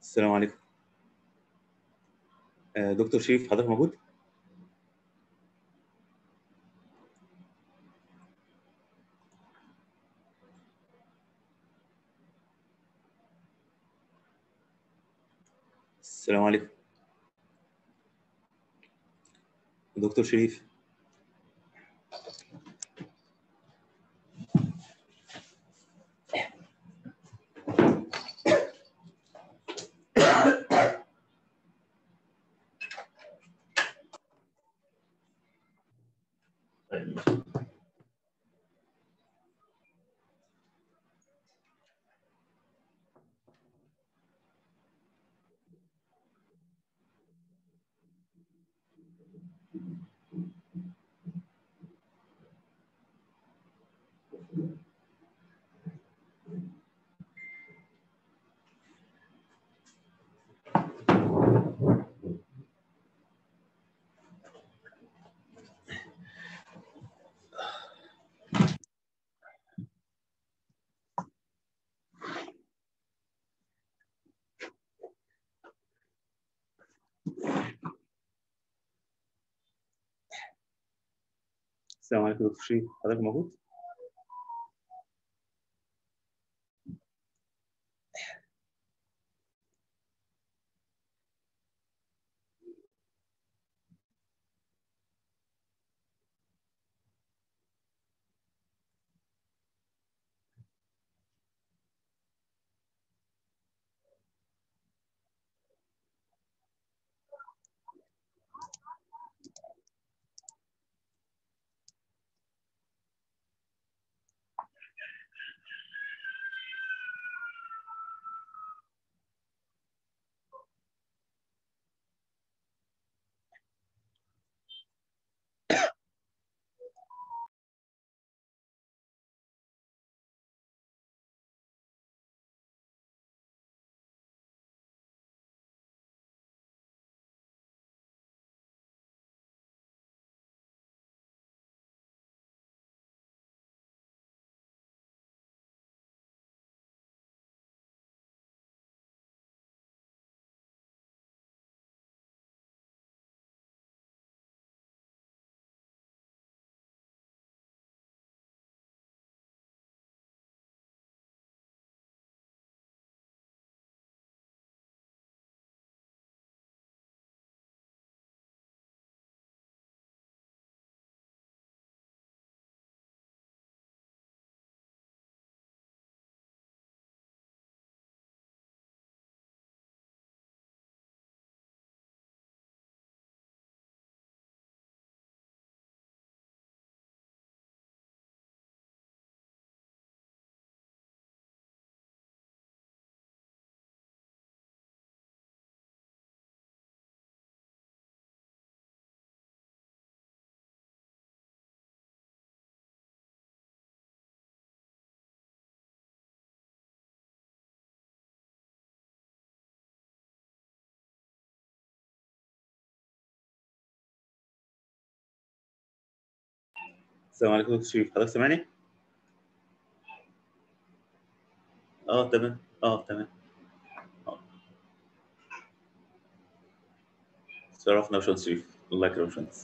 السلام عليكم آه، دكتور شريف حضرتك موجود؟ السلام عليكم دكتور شريف السلام عليكم دكتور شريف حضرتك موجود؟ السلام عليكم دكتور شريف حضرتك سامعني؟ اه تمام اه تمام آه. شرفنا يا باشمهندس شريف الله يكرمك يا باشمهندس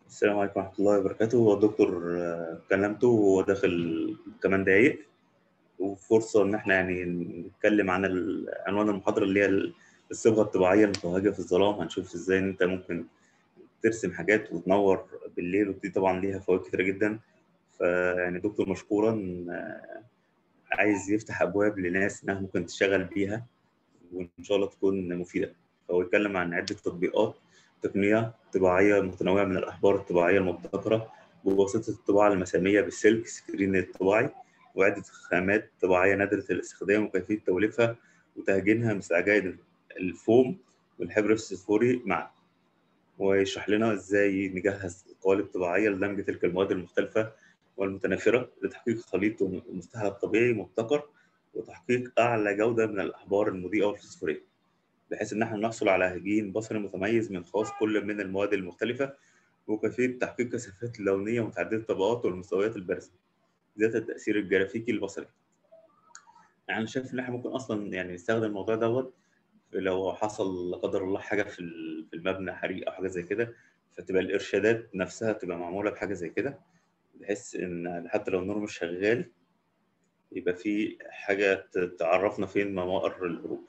السلام عليكم ورحمة الله وبركاته هو الدكتور آه، كلمته وهو داخل كمان دقايق وفرصة إن إحنا يعني نتكلم عن ال- عنوان المحاضرة اللي هي الصبغة الطبيعية المتوهجة في الظلام هنشوف إزاي إن أنت ممكن ترسم حاجات وتنور بالليل ودي طبعا ليها فوائد كتيرة جدا فيعني دكتور مشكورا آه، عايز يفتح أبواب لناس إنها ممكن تشتغل بيها وإن شاء الله تكون مفيدة فهو يتكلم عن عدة تطبيقات تقنية طباعية متنوعة من الأحبار الطباعية المبتكرة بواسطة الطباعة المسامية بالسلك سكرين الطباعي وعدة خامات طباعية نادرة الاستخدام وكيفية توليفها وتهجينها مثل عجائن الفوم والحبر الفسفوري معا ويشرح لنا ازاي نجهز قوالب طباعية لدمج تلك المواد المختلفة والمتنافرة لتحقيق خليط مستهلك طبيعي مبتكر وتحقيق أعلى جودة من الأحبار المضيئة والفسفورية بحيث إن احنا نحصل على هجين بصري متميز من خواص كل من المواد المختلفة وكيفية تحقيق كثافات لونية متعددة الطبقات والمستويات البارزة ذات التأثير الجرافيكي البصري. يعني شايف إن احنا ممكن أصلا يعني نستخدم الموضوع دوت لو حصل لا قدر الله حاجة في ال- في المبنى حريق أو حاجة زي كده فتبقى الإرشادات نفسها تبقى معمولة بحاجة زي كده بحيث إن حتى لو النور مش شغال يبقى في حاجة ت- تعرفنا فين ممر الهروب.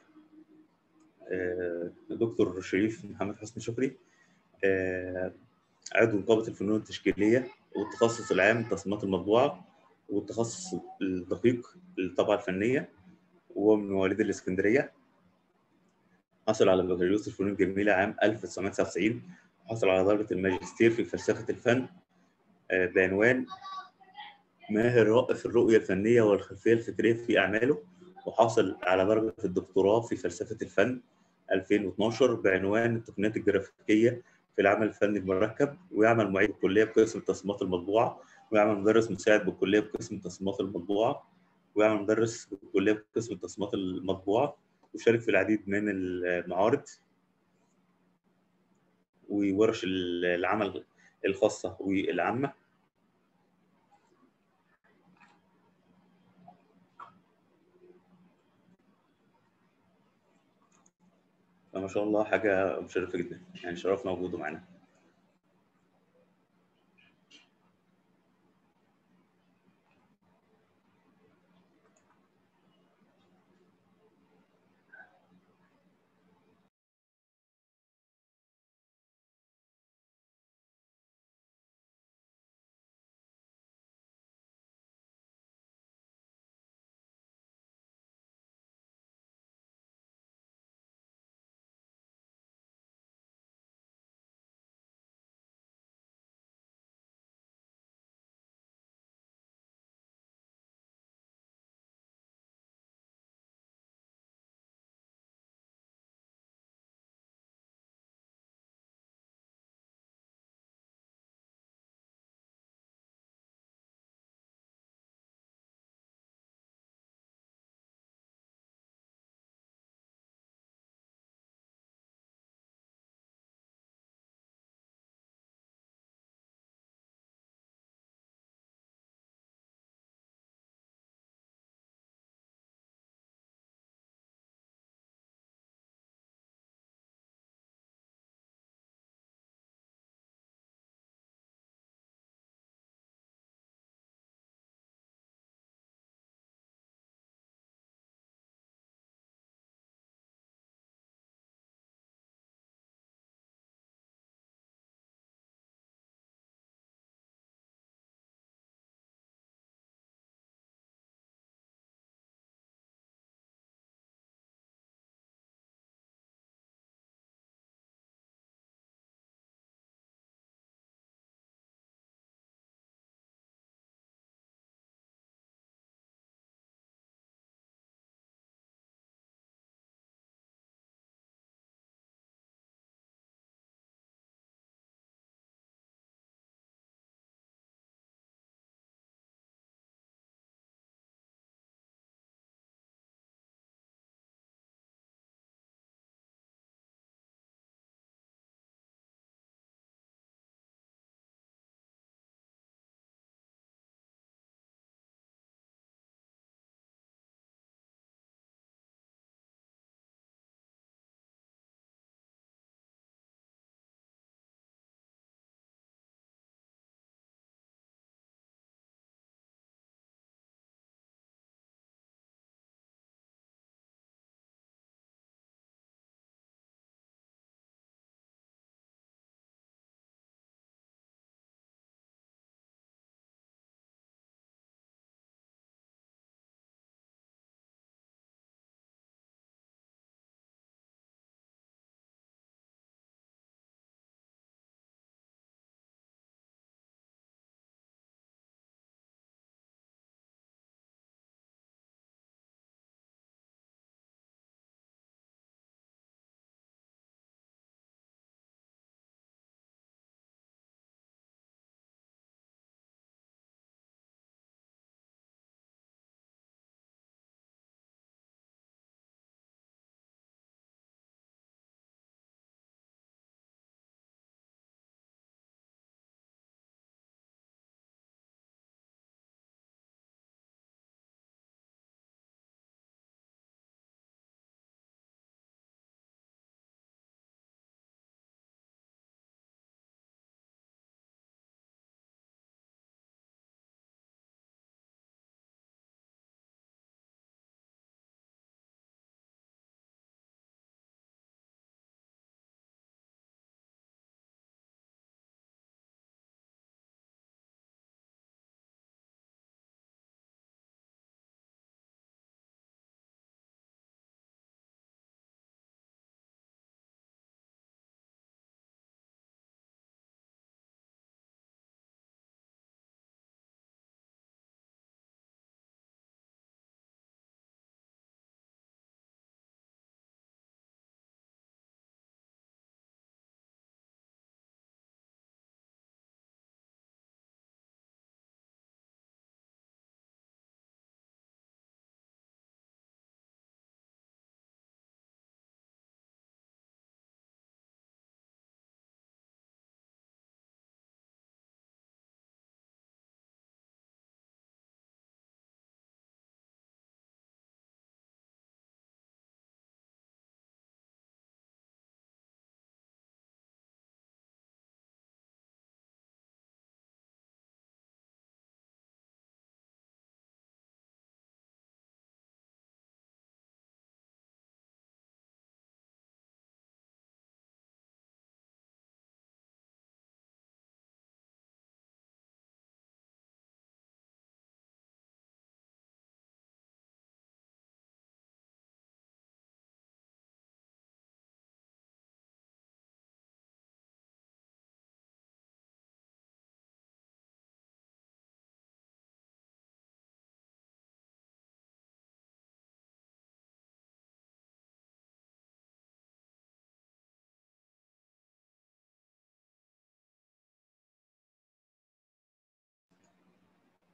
آه، دكتور شريف محمد حسني شكري آه، عضو نقابة الفنون التشكيلية والتخصص العام تصميمات المطبوعة والتخصص الدقيق للطبعة الفنية وهو من مواليد الإسكندرية حصل على بكالوريوس الفنون الجميلة عام 1999 وحصل على درجة الماجستير في فلسفة الفن آه، بعنوان ماهر رائع في الرؤية الفنية والخلفية الفكرية في أعماله وحصل على درجة الدكتوراه في فلسفة الفن 2012 بعنوان التقنيات الجرافيكية في العمل الفني المركب ويعمل معيد بالكلية بقسم تصميمات المطبوعة ويعمل مدرس مساعد بالكلية بقسم تصميمات المطبوعة ويعمل مدرس بالكلية بقسم تصميمات المطبوعة وشارك في العديد من المعارض وورش العمل الخاصة والعامة فما شاء الله حاجة مشرفة جدا يعني شرفنا وجوده معنا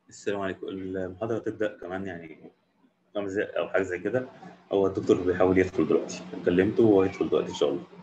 السلام عليكم المحاضرة تبدأ كمان يعني خمس دقايق أو حاجة زي كده هو الدكتور بيحاول يدخل دلوقتي كلمته وهو يدخل دلوقتي إن شاء الله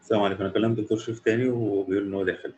السلام عليكم انا كلمت دكتور شريف تاني وبيقول ان هو داخل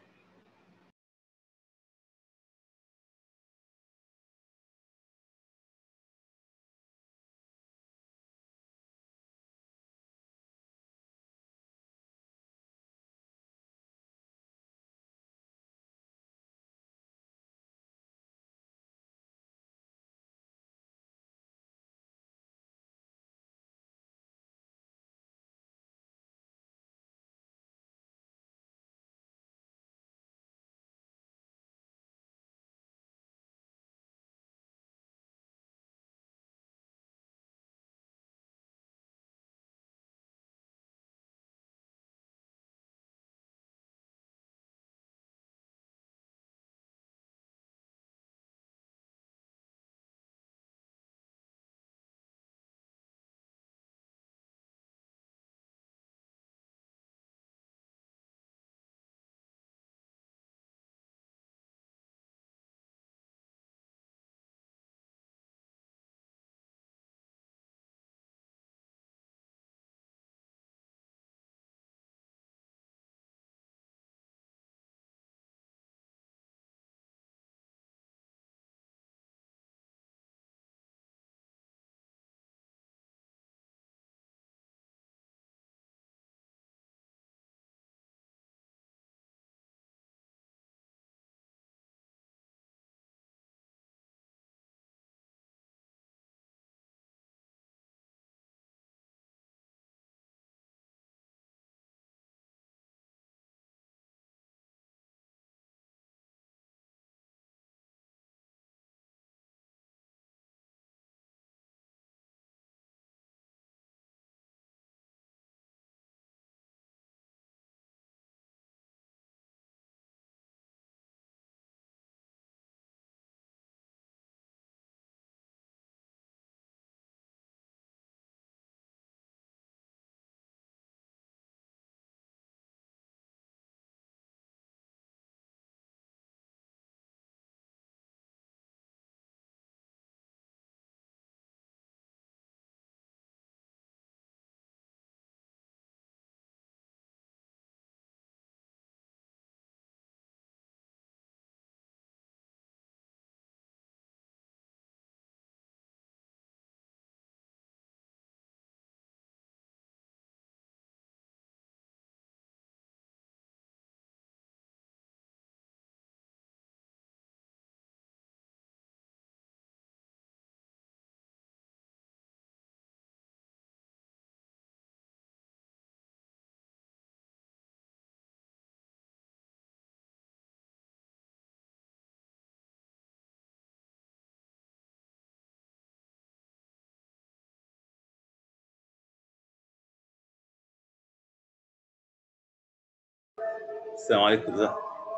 السلام عليكم ده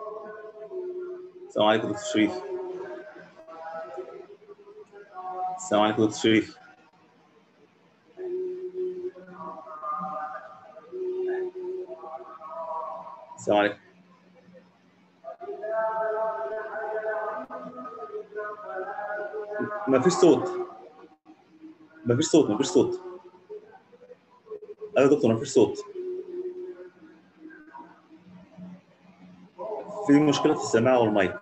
السلام عليكم دكتور شريف السلام عليكم دكتور شريف السلام عليكم ما فيش صوت ما فيش صوت ما فيش صوت ايوه يا دكتور ما فيش صوت في مشكله في السماعه والمايك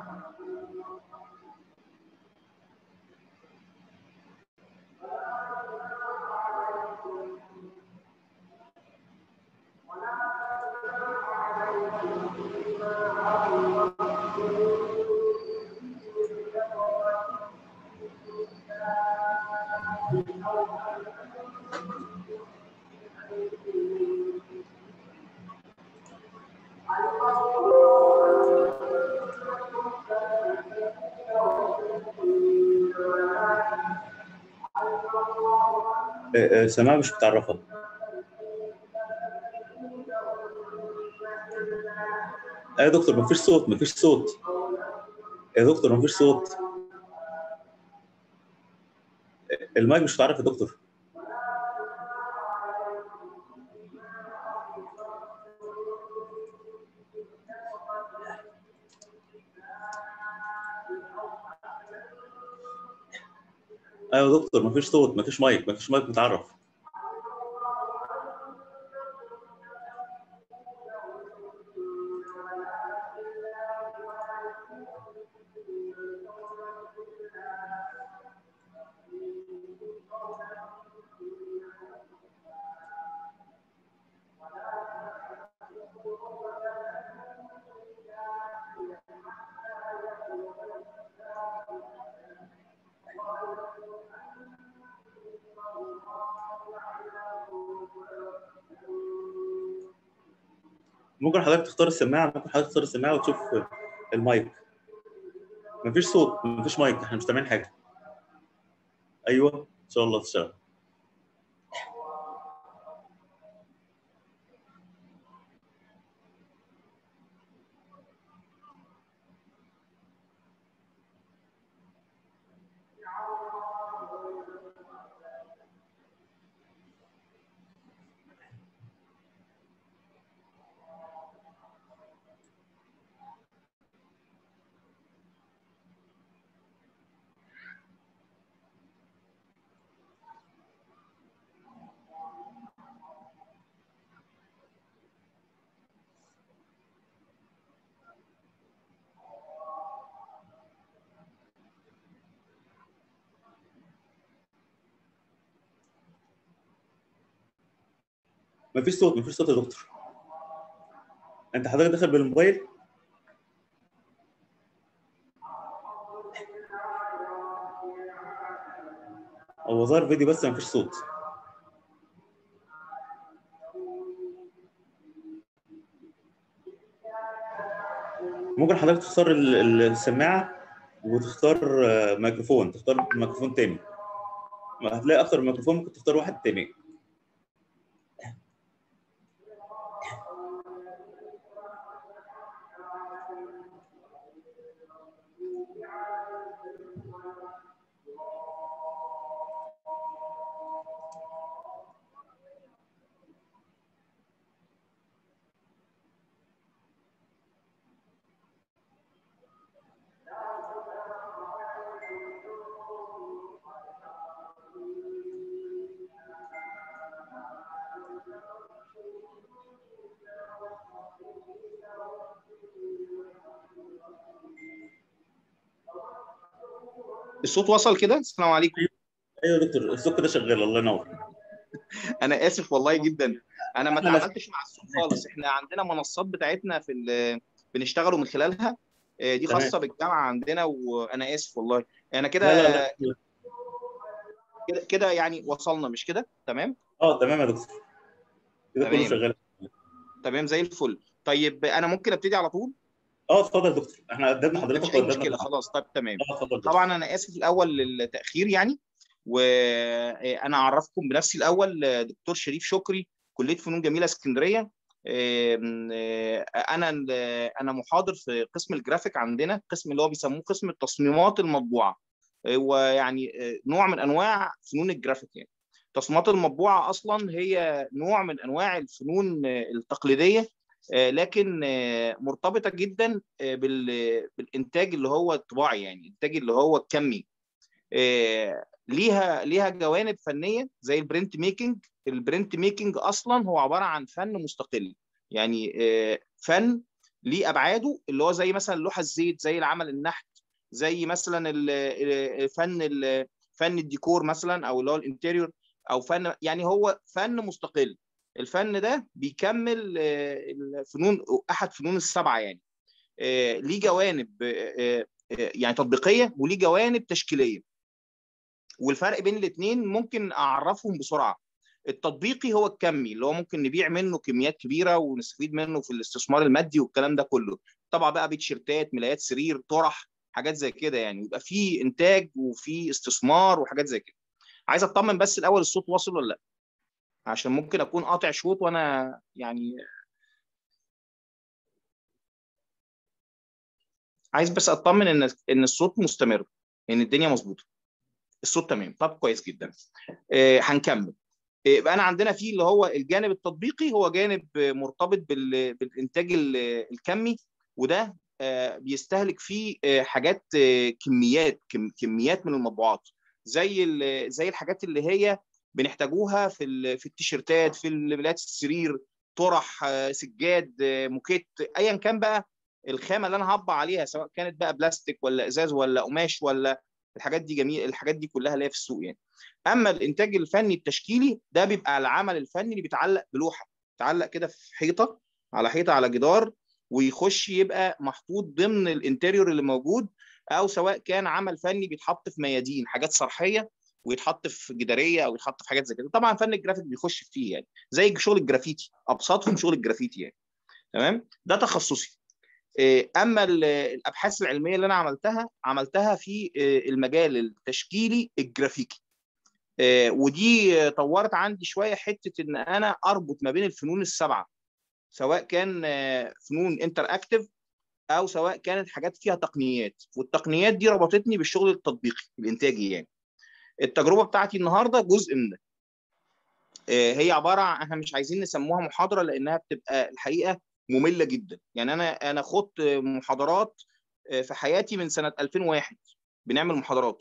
آه، آه، سماعه مش متعرفه ايوه يا دكتور مفيش صوت مفيش صوت يا دكتور مفيش صوت المايك مش متعرف يا دكتور ايوه يا دكتور مفيش صوت مفيش مايك مفيش مايك متعرف ممكن حضرتك تختار السماعه ممكن حضرتك تختار السماعه وتشوف المايك مفيش صوت مفيش مايك احنا مش سامعين حاجه ايوه ان شاء الله تشتغل مفيش صوت مفيش صوت يا دكتور انت حضرتك داخل بالموبايل هو ظاهر فيديو بس مفيش صوت ممكن حضرتك تختار ال- ال- السماعه وتختار آه، ميكروفون تختار ميكروفون تاني هتلاقي اكتر من ميكروفون ممكن تختار واحد تاني الصوت وصل كده السلام عليكم ايوه يا دكتور الصوت كده شغال الله ينور انا اسف والله جدا انا ما لا، لا. اتعاملتش مع الصوت خالص احنا عندنا منصات بتاعتنا في ال- بنشتغلوا من خلالها آه، دي تمام. خاصه بالجامعه عندنا وانا اسف والله انا كده لا لا لا كده كده يعني وصلنا مش كده تمام اه تمام يا دكتور كده كله تمام. شغال تمام زي الفل طيب انا ممكن ابتدي على طول اه اتفضل يا دكتور احنا قدمنا حضرتك مفيش اي وقدمنا مشكله خلاص طيب تمام اه اتفضل طبعا انا اسف الاول للتاخير يعني وانا اعرفكم بنفسي الاول دكتور شريف شكري كليه فنون جميله اسكندريه آم، آه، انا انا محاضر في قسم الجرافيك عندنا قسم اللي هو بيسموه قسم التصميمات المطبوعه ويعني آه، نوع من انواع فنون الجرافيك يعني تصميمات المطبوعه اصلا هي نوع من انواع الفنون آه، التقليديه آه، لكن آه، مرتبطه جدا آه، بال- بالانتاج اللي هو الطباعي يعني الانتاج اللي هو الكمي آه، ليها ليها جوانب فنيه زي البرنت ميكنج البرنت ميكنج اصلا هو عباره عن فن مستقل يعني آه، فن ليه ابعاده اللي هو زي مثلا لوحه الزيت زي العمل النحت زي مثلا ال- ال- فن ال- فن الديكور مثلا او اللي هو الانتيريور او فن يعني هو فن مستقل الفن ده بيكمل آه، الفنون احد فنون السبعه يعني آه، ليه جوانب آه، آه، يعني تطبيقيه وليه جوانب تشكيليه والفرق بين الاثنين ممكن اعرفهم بسرعه التطبيقي هو الكمي اللي هو ممكن نبيع منه كميات كبيره ونستفيد منه في الاستثمار المادي والكلام ده كله طبعا بقى بتيشيرتات ملايات سرير طرح حاجات زي كده يعني يبقى في انتاج وفي استثمار وحاجات زي كده عايز اطمن بس الاول الصوت واصل ولا لا عشان ممكن اكون قاطع شوط وانا يعني عايز بس اطمن ان ان الصوت مستمر ان الدنيا مظبوطه الصوت تمام طب كويس جدا آه، هنكمل آه، يبقى انا عندنا في اللي هو الجانب التطبيقي هو جانب آه، مرتبط بال- بالانتاج ال- الكمي وده آه، بيستهلك فيه آه، حاجات آه، كميات كم- كميات من المطبوعات زي ال- زي الحاجات اللي هي بنحتاجوها في ال- في التيشيرتات في ملايات السرير طرح آه، سجاد آه، موكيت ايا كان بقى الخامه اللي انا هطبع عليها سواء كانت بقى بلاستيك ولا ازاز ولا قماش ولا الحاجات دي جميل الحاجات دي كلها اللي هي في السوق يعني اما الانتاج الفني التشكيلي ده بيبقى العمل الفني اللي بيتعلق بلوحه بيتعلق كده في حيطه على حيطه على جدار ويخش يبقى محطوط ضمن الانتريور اللي موجود او سواء كان عمل فني بيتحط في ميادين حاجات صرحيه ويتحط في جداريه او يتحط في حاجات زي كده طبعا فن الجرافيك بيخش فيه يعني زي شغل الجرافيتي ابسطهم شغل الجرافيتي يعني تمام ده تخصصي اما الابحاث العلميه اللي انا عملتها عملتها في المجال التشكيلي الجرافيكي ودي طورت عندي شويه حته ان انا اربط ما بين الفنون السبعه سواء كان فنون انتر اكتف او سواء كانت حاجات فيها تقنيات والتقنيات دي ربطتني بالشغل التطبيقي الانتاجي يعني التجربه بتاعتي النهارده جزء من ده هي عباره عن احنا مش عايزين نسموها محاضره لانها بتبقى الحقيقه ممله جدا يعني انا انا خدت محاضرات في حياتي من سنه 2001 بنعمل محاضرات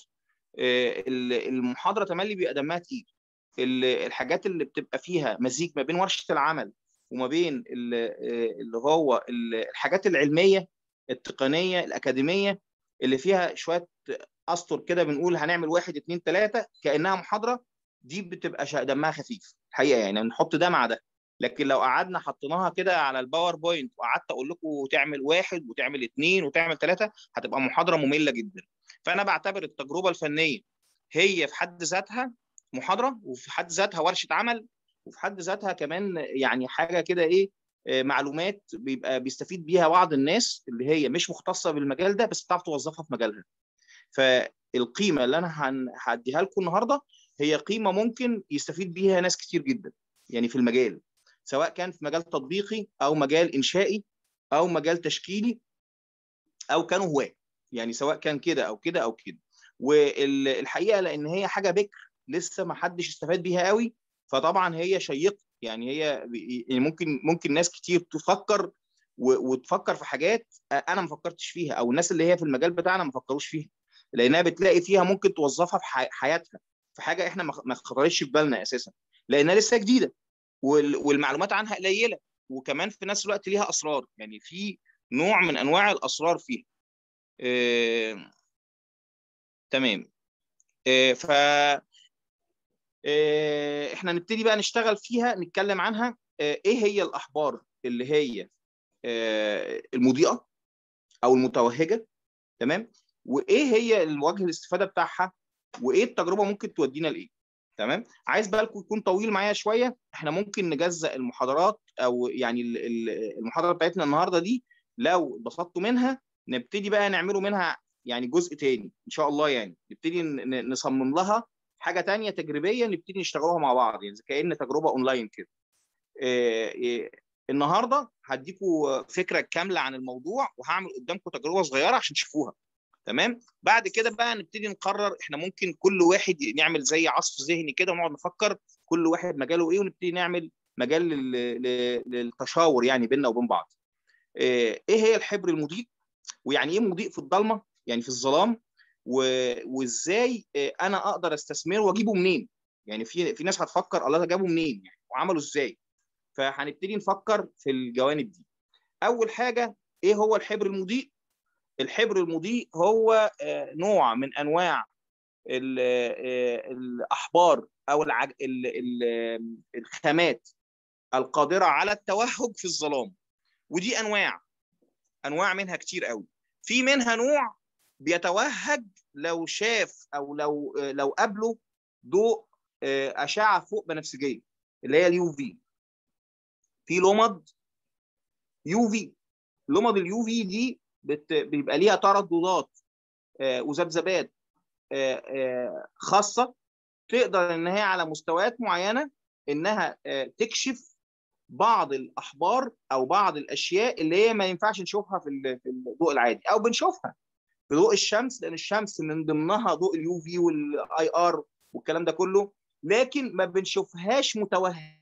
المحاضره تملي بيبقى دمها تقيل الحاجات اللي بتبقى فيها مزيج ما بين ورشه العمل وما بين اللي هو الحاجات العلميه التقنيه الاكاديميه اللي فيها شويه اسطر كده بنقول هنعمل واحد اثنين ثلاثه كانها محاضره دي بتبقى دمها خفيف الحقيقه يعني نحط ده مع ده لكن لو قعدنا حطيناها كده على الباوربوينت وقعدت اقول لكم تعمل واحد وتعمل اثنين وتعمل ثلاثه هتبقى محاضره ممله جدا فانا بعتبر التجربه الفنيه هي في حد ذاتها محاضره وفي حد ذاتها ورشه عمل وفي حد ذاتها كمان يعني حاجه كده ايه معلومات بيبقى بيستفيد بيها بعض الناس اللي هي مش مختصه بالمجال ده بس بتعرف توظفها في مجالها فالقيمه اللي انا هديها لكم النهارده هي قيمه ممكن يستفيد بيها ناس كتير جدا يعني في المجال سواء كان في مجال تطبيقي او مجال انشائي او مجال تشكيلي او كانوا هواه يعني سواء كان كده او كده او كده والحقيقه لان هي حاجه بكر لسه ما حدش استفاد بيها قوي فطبعا هي شيقه يعني هي ممكن ممكن ناس كتير تفكر وتفكر في حاجات انا ما فكرتش فيها او الناس اللي هي في المجال بتاعنا ما فكروش فيها لانها بتلاقي فيها ممكن توظفها في حياتها في حاجه احنا ما خطرتش في بالنا اساسا لانها لسه جديده والمعلومات عنها قليله وكمان في نفس الوقت ليها اسرار يعني في نوع من انواع الاسرار فيها آه، تمام آه، ف آه، احنا نبتدي بقى نشتغل فيها نتكلم عنها ايه هي الاحبار اللي هي المضيئه او المتوهجه تمام وايه هي الوجه الاستفاده بتاعها وايه التجربه ممكن تودينا لايه تمام عايز بالكم يكون طويل معايا شويه احنا ممكن نجزأ المحاضرات او يعني المحاضره بتاعتنا النهارده دي لو اتبسطتوا منها نبتدي بقى نعمله منها يعني جزء تاني ان شاء الله يعني نبتدي نصمم لها حاجه تانية تجريبيه نبتدي نشتغلوها مع بعض يعني كأن تجربه اونلاين كده إيه إيه النهارده هديكم فكره كامله عن الموضوع وهعمل قدامكم تجربه صغيره عشان تشوفوها تمام بعد كده بقى نبتدي نقرر احنا ممكن كل واحد نعمل زي عصف ذهني كده ونقعد نفكر كل واحد مجاله ايه ونبتدي نعمل مجال للتشاور يعني بيننا وبين بعض ايه هي الحبر المضيء ويعني ايه مضيء في الضلمه يعني في الظلام وازاي انا اقدر استثمره واجيبه منين يعني في في ناس هتفكر الله ده جابه منين يعني وعمله ازاي فهنبتدي نفكر في الجوانب دي اول حاجه ايه هو الحبر المضيء الحبر المضيء هو نوع من انواع الاحبار او الخامات القادره على التوهج في الظلام ودي انواع انواع منها كتير قوي في منها نوع بيتوهج لو شاف او لو لو قابله ضوء اشعه فوق بنفسجيه اللي هي اليو في في لمض يو في لمض اليو في دي بيبقى ليها ترددات وذبذبات خاصه تقدر ان هي على مستويات معينه انها تكشف بعض الاحبار او بعض الاشياء اللي هي ما ينفعش نشوفها في الضوء العادي او بنشوفها في ضوء الشمس لان الشمس من ضمنها ضوء اليو في والاي ار والكلام ده كله لكن ما بنشوفهاش متوهجه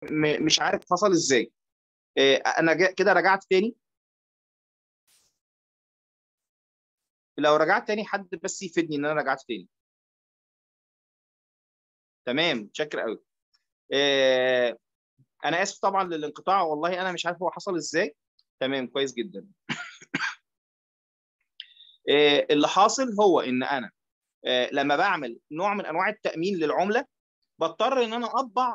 مش عارف حصل ازاي انا كده رجعت تاني لو رجعت تاني حد بس يفيدني ان انا رجعت تاني تمام متشكر قوي آه انا اسف طبعا للانقطاع والله انا مش عارف هو حصل ازاي تمام كويس جدا آه اللي حاصل هو ان انا آه لما بعمل نوع من انواع التامين للعمله بضطر ان انا اطبع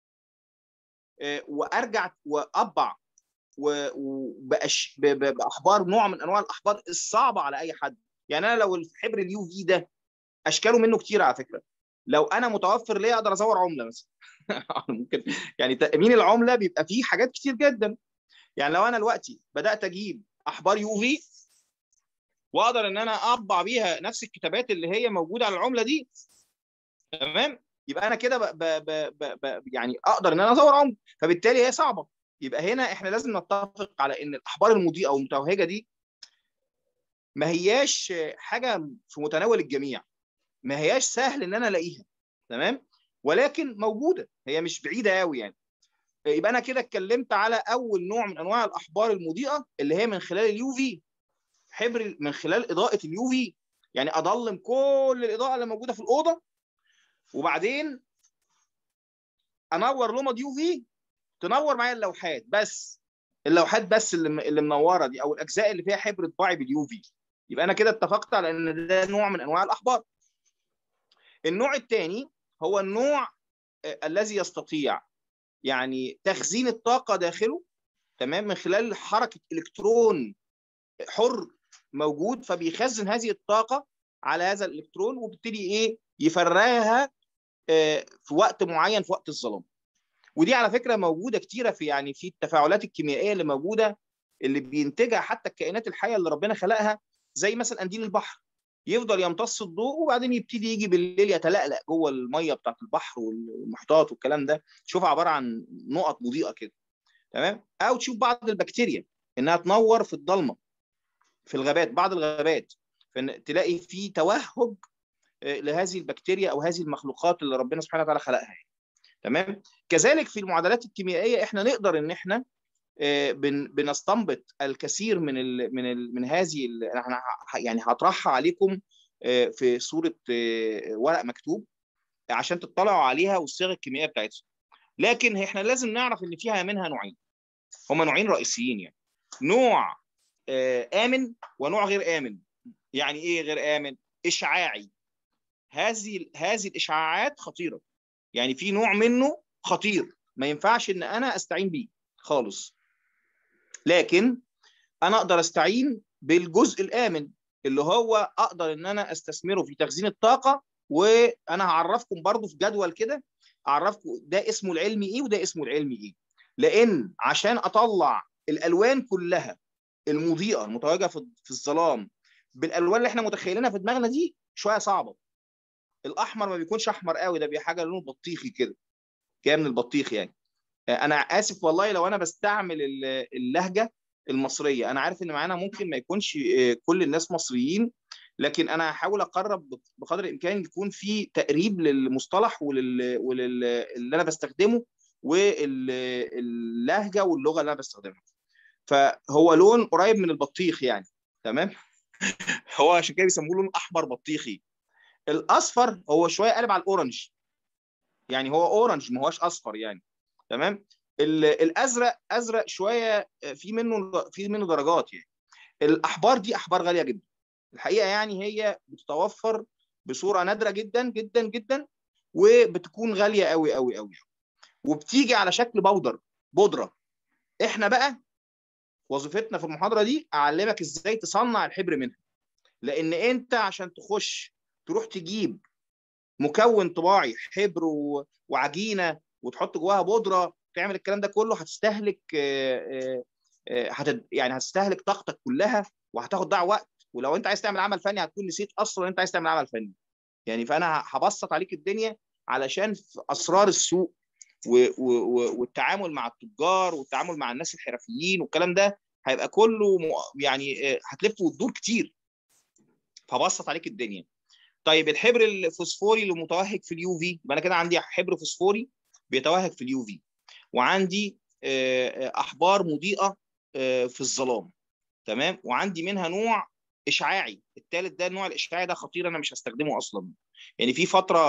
وارجع واطبع وبأش... باخبار نوع من انواع الاخبار الصعبه على اي حد يعني انا لو الحبر اليو في ده اشكاله منه كتير على فكره لو انا متوفر ليه اقدر ازور عمله مثلا ممكن يعني تامين العمله بيبقى فيه حاجات كتير جدا يعني لو انا دلوقتي بدات اجيب احبار يو في واقدر ان انا اطبع بيها نفس الكتابات اللي هي موجوده على العمله دي تمام يبقى انا كده ب... ب... ب... ب... يعني اقدر ان انا ازور عمله فبالتالي هي صعبه يبقى هنا احنا لازم نتفق على ان الاحبار المضيئه والمتوهجه دي ما هياش حاجه في متناول الجميع ما هياش سهل ان انا الاقيها تمام ولكن موجوده هي مش بعيده قوي يعني يبقى انا كده اتكلمت على اول نوع من انواع الاحبار المضيئه اللي هي من خلال اليو في حبر من خلال اضاءه اليو في يعني اضلم كل الاضاءه اللي موجوده في الاوضه وبعدين انور لمض يو في تنور معايا اللوحات بس اللوحات بس اللي اللي منوره دي او الاجزاء اللي فيها حبر طباعي باليو في يبقى انا كده اتفقت على ان ده نوع من انواع الاحبار النوع الثاني هو النوع الذي يستطيع يعني تخزين الطاقه داخله تمام من خلال حركه الكترون حر موجود فبيخزن هذه الطاقه على هذا الالكترون وبيبتدي ايه يفرغها في وقت معين في وقت الظلام ودي على فكره موجوده كتيره في يعني في التفاعلات الكيميائيه اللي موجوده اللي بينتجها حتى الكائنات الحيه اللي ربنا خلقها زي مثلا قنديل البحر يفضل يمتص الضوء وبعدين يبتدي يجي بالليل يتلألأ جوه الميه بتاعت البحر والمحيطات والكلام ده تشوفها عباره عن نقط مضيئه كده تمام او تشوف بعض البكتيريا انها تنور في الضلمه في الغابات بعض الغابات تلاقي في توهج لهذه البكتيريا او هذه المخلوقات اللي ربنا سبحانه وتعالى خلقها يعني. تمام كذلك في المعادلات الكيميائيه احنا نقدر ان احنا بنستنبط الكثير من ال من ال من هذه احنا يعني هطرحها عليكم في صوره ورق مكتوب عشان تطلعوا عليها والصيغ الكيميائيه بتاعتها لكن احنا لازم نعرف ان فيها منها نوعين هما نوعين رئيسيين يعني نوع امن ونوع غير امن يعني ايه غير امن اشعاعي هذه هذه الاشعاعات خطيره يعني في نوع منه خطير ما ينفعش ان انا استعين بيه خالص لكن انا اقدر استعين بالجزء الامن اللي هو اقدر ان انا استثمره في تخزين الطاقه وانا هعرفكم برضو في جدول كده اعرفكم ده اسمه العلمي ايه وده اسمه العلمي ايه لان عشان اطلع الالوان كلها المضيئه المتواجده في الظلام بالالوان اللي احنا متخيلينها في دماغنا دي شويه صعبه الاحمر ما بيكونش احمر قوي ده بيبقى حاجه لونه بطيخي كده جايه من البطيخ يعني انا اسف والله لو انا بستعمل اللهجه المصريه انا عارف ان معانا ممكن ما يكونش كل الناس مصريين لكن انا هحاول اقرب بقدر الامكان يكون في تقريب للمصطلح ولل, ولل... اللي انا بستخدمه واللهجه واللغه اللي انا بستخدمها فهو لون قريب من البطيخ يعني تمام هو عشان كده بيسموه لون احمر بطيخي الاصفر هو شويه قلب على الاورنج يعني هو اورنج ما هوش اصفر يعني تمام الازرق ازرق شويه في منه في منه درجات يعني الاحبار دي احبار غاليه جدا الحقيقه يعني هي بتتوفر بصوره نادره جدا جدا جدا وبتكون غاليه قوي قوي قوي وبتيجي على شكل بودر بودره احنا بقى وظيفتنا في المحاضره دي اعلمك ازاي تصنع الحبر منها لان انت عشان تخش تروح تجيب مكون طباعي حبر وعجينه وتحط جواها بودره تعمل الكلام ده كله هتستهلك هتد... يعني هتستهلك طاقتك كلها وهتاخد ضاع وقت ولو انت عايز تعمل عمل فني هتكون نسيت اصلا انت عايز تعمل عمل فني يعني فانا هبسط عليك الدنيا علشان في اسرار السوق و... و... والتعامل مع التجار والتعامل مع الناس الحرفيين والكلام ده هيبقى كله م... يعني هتلف وتدور كتير فبسط عليك الدنيا طيب الحبر الفوسفوري اللي متوهج في اليو في يبقى انا كده عندي حبر فوسفوري بيتوهج في اليو في وعندي احبار مضيئه في الظلام تمام وعندي منها نوع اشعاعي الثالث ده النوع الاشعاعي ده خطير انا مش هستخدمه اصلا يعني في فتره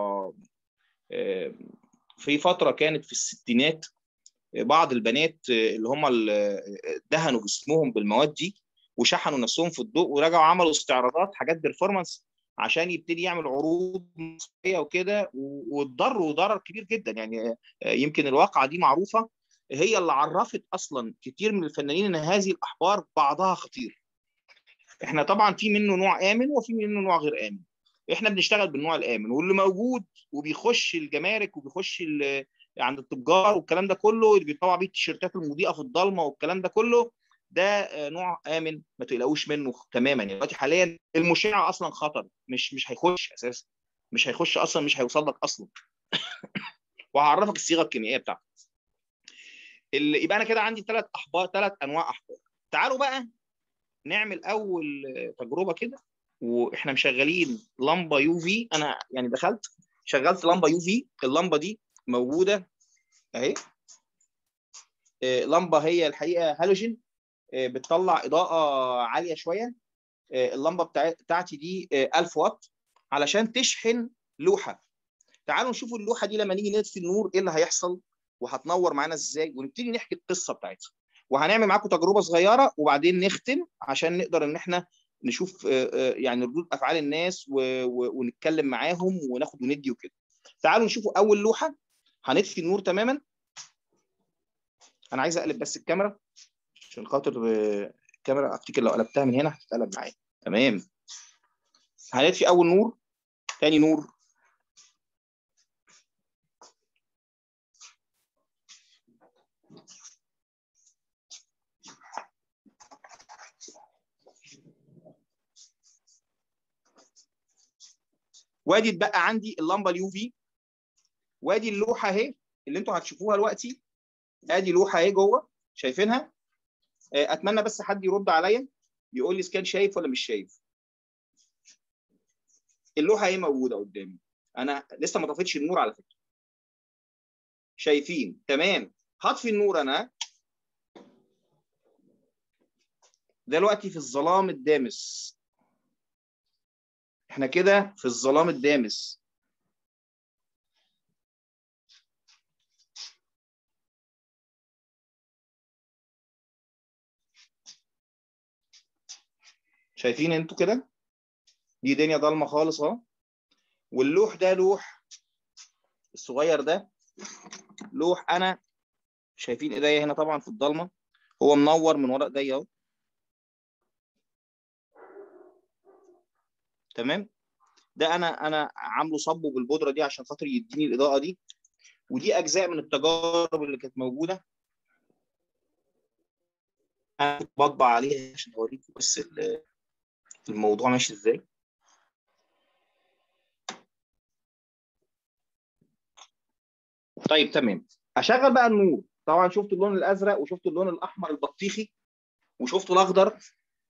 في فتره كانت في الستينات بعض البنات اللي هم دهنوا جسمهم بالمواد دي وشحنوا نفسهم في الضوء ورجعوا عملوا استعراضات حاجات بيرفورمانس عشان يبتدي يعمل عروض موسيقيه وكده واتضروا ضرر كبير جدا يعني يمكن الواقعه دي معروفه هي اللي عرفت اصلا كتير من الفنانين ان هذه الاحبار بعضها خطير احنا طبعا في منه نوع امن وفي منه نوع غير امن احنا بنشتغل بالنوع الامن واللي موجود وبيخش الجمارك وبيخش عند التجار والكلام ده كله اللي بيطبع بيه التيشيرتات المضيئه في الضلمه والكلام ده كله ده نوع امن ما تقلقوش منه تماما يعني دلوقتي حاليا المشع اصلا خطر مش مش هيخش اساسا مش هيخش اصلا مش هيوصل لك اصلا وهعرفك الصيغه الكيميائيه بتاعته يبقى انا كده عندي ثلاث احبار ثلاث انواع احبار تعالوا بقى نعمل اول تجربه كده واحنا مشغلين لمبه يو في انا يعني دخلت شغلت لمبه يو في اللمبه دي موجوده اهي لمبه هي الحقيقه هالوجين بتطلع اضاءه عاليه شويه اللمبه بتاعتي دي 1000 واط علشان تشحن لوحه تعالوا نشوف اللوحه دي لما نيجي نطفي النور ايه اللي هيحصل وهتنور معانا ازاي ونبتدي نحكي القصه بتاعتها وهنعمل معاكم تجربه صغيره وبعدين نختم عشان نقدر ان احنا نشوف يعني ردود افعال الناس ونتكلم معاهم وناخد وندي وكده تعالوا نشوفوا اول لوحه هنطفي النور تماما انا عايز اقلب بس الكاميرا عشان خاطر الكاميرا افتكر لو قلبتها من هنا هتتقلب معايا تمام هنطفي اول نور تاني نور وادي اتبقى عندي اللمبه اليو في وادي اللوحه اهي اللي انتوا هتشوفوها دلوقتي ادي لوحه اهي جوه شايفينها اتمنى بس حد يرد عليا يقول لي كان شايف ولا مش شايف اللوحه اهي موجوده قدامي انا لسه ما طفيتش النور على فكره شايفين تمام هطفي النور انا دلوقتي في الظلام الدامس احنا كده في الظلام الدامس شايفين انتوا كده دي دنيا ضلمه خالص اهو واللوح ده لوح الصغير ده لوح انا شايفين ايديا هنا طبعا في الضلمه هو منور من ورا ايديا اهو تمام ده انا انا عامله صبه بالبودره دي عشان خاطر يديني الاضاءه دي ودي اجزاء من التجارب اللي كانت موجوده انا كنت بطبع عليها عشان اوريكم بس الموضوع ماشي ازاي طيب تمام اشغل بقى النور طبعا شفتوا اللون الازرق وشفتوا اللون الاحمر البطيخي وشفتوا الاخضر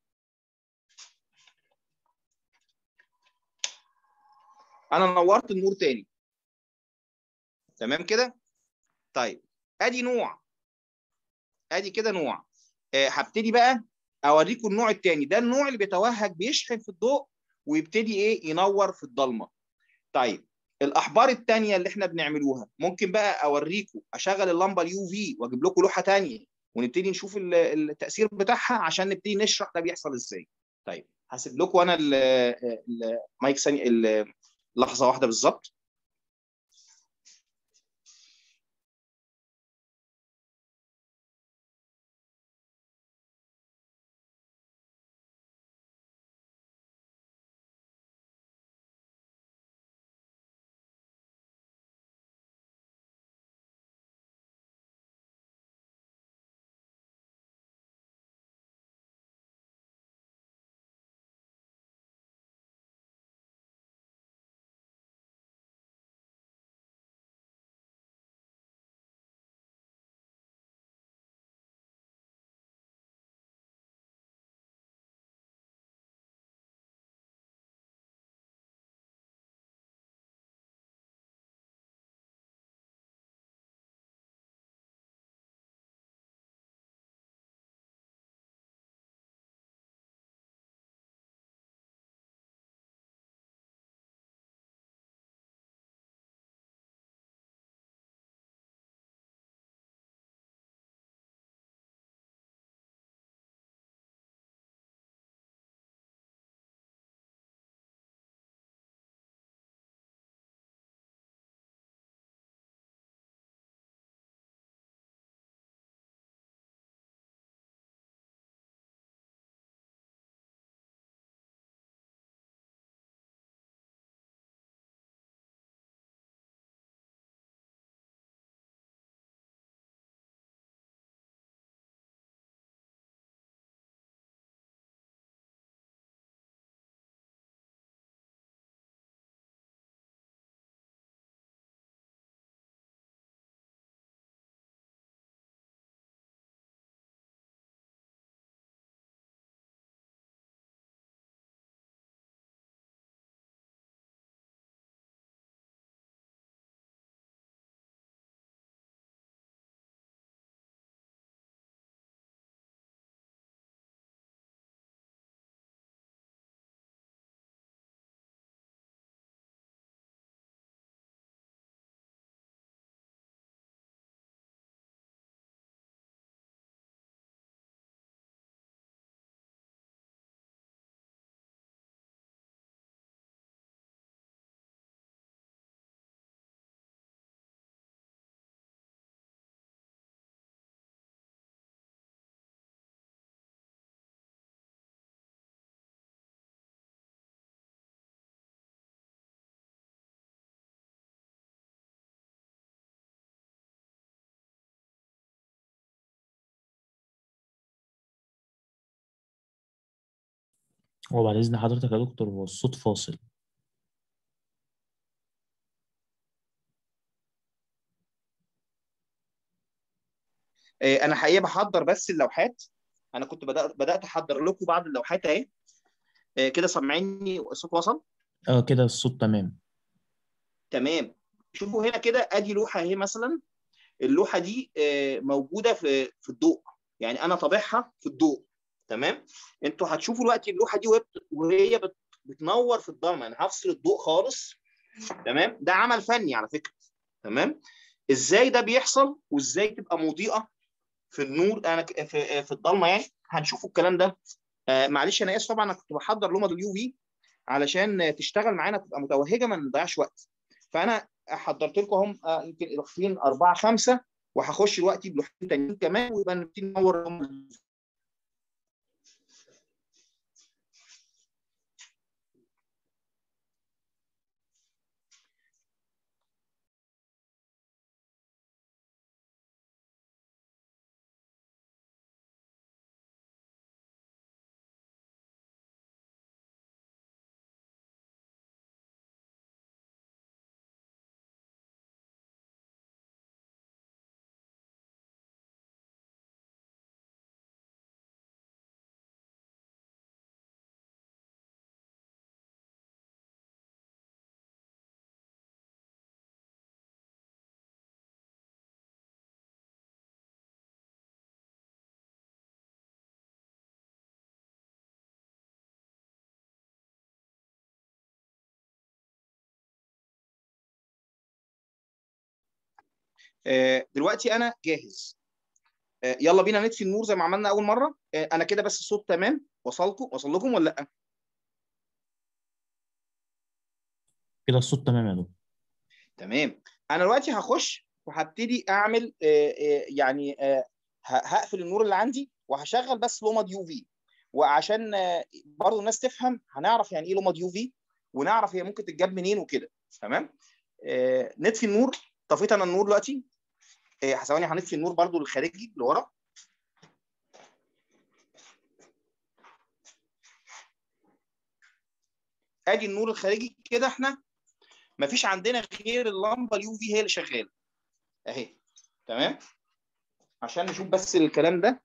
انا نورت النور تاني تمام كده طيب ادي نوع ادي كده نوع أه هبتدي بقى اوريكم النوع الثاني ده النوع اللي بيتوهج بيشحن في الضوء ويبتدي ايه ينور في الضلمه طيب الاحبار الثانيه اللي احنا بنعملوها ممكن بقى اوريكم اشغل اللمبه اليو في واجيب لكم لوحه ثانيه ونبتدي نشوف التاثير بتاعها عشان نبتدي نشرح ده بيحصل ازاي طيب هسيب لكم انا المايك ثانيه لحظه واحده بالظبط هو بعد إذن حضرتك يا دكتور هو الصوت فاصل آه، انا حقيقه بحضر بس اللوحات انا كنت بدات بدات احضر لكم بعض اللوحات اهي آه، كده سامعيني الصوت وصل اه كده الصوت تمام تمام شوفوا هنا كده ادي لوحه اهي مثلا اللوحه دي آه، موجوده في في الضوء يعني انا طابعها في الضوء تمام انتوا هتشوفوا دلوقتي اللوحه دي وهي بت- وهي بت- بتنور في الضلمه انا هفصل الضوء خالص تمام ده عمل فني على فكره تمام ازاي ده بيحصل وازاي تبقى مضيئه في النور انا ك- في في الضلمه يعني هنشوفوا الكلام ده آه معلش انا اسف طبعا انا كنت بحضر لومه اليو في علشان تشتغل معانا تبقى متوهجه ما نضيعش وقت فانا حضرت لكم هم آه يمكن لوحتين اربعه خمسه وهخش دلوقتي بلوحتين تانيين كمان ويبقى نبتدي ننور لومة ال UV. آه دلوقتي انا جاهز آه يلا بينا نطفي النور زي ما عملنا اول مره آه انا كده بس الصوت تمام وصلكم وصل لكم ولا لا كده الصوت تمام يا دكتور تمام انا دلوقتي هخش وهبتدي اعمل آه، آه، يعني آه، ه- هقفل النور اللي عندي وهشغل بس لومد يو في وعشان آه، برضو الناس تفهم هنعرف يعني ايه لومد يو في ونعرف هي ممكن تتجاب منين وكده تمام آه، نطفي النور طفيت انا النور دلوقتي آه، ثواني هنطفي النور برضو الخارجي اللي ورا ادي النور الخارجي كده احنا مفيش عندنا غير اللمبه اليو في هي اللي شغاله اهي تمام عشان نشوف بس الكلام ده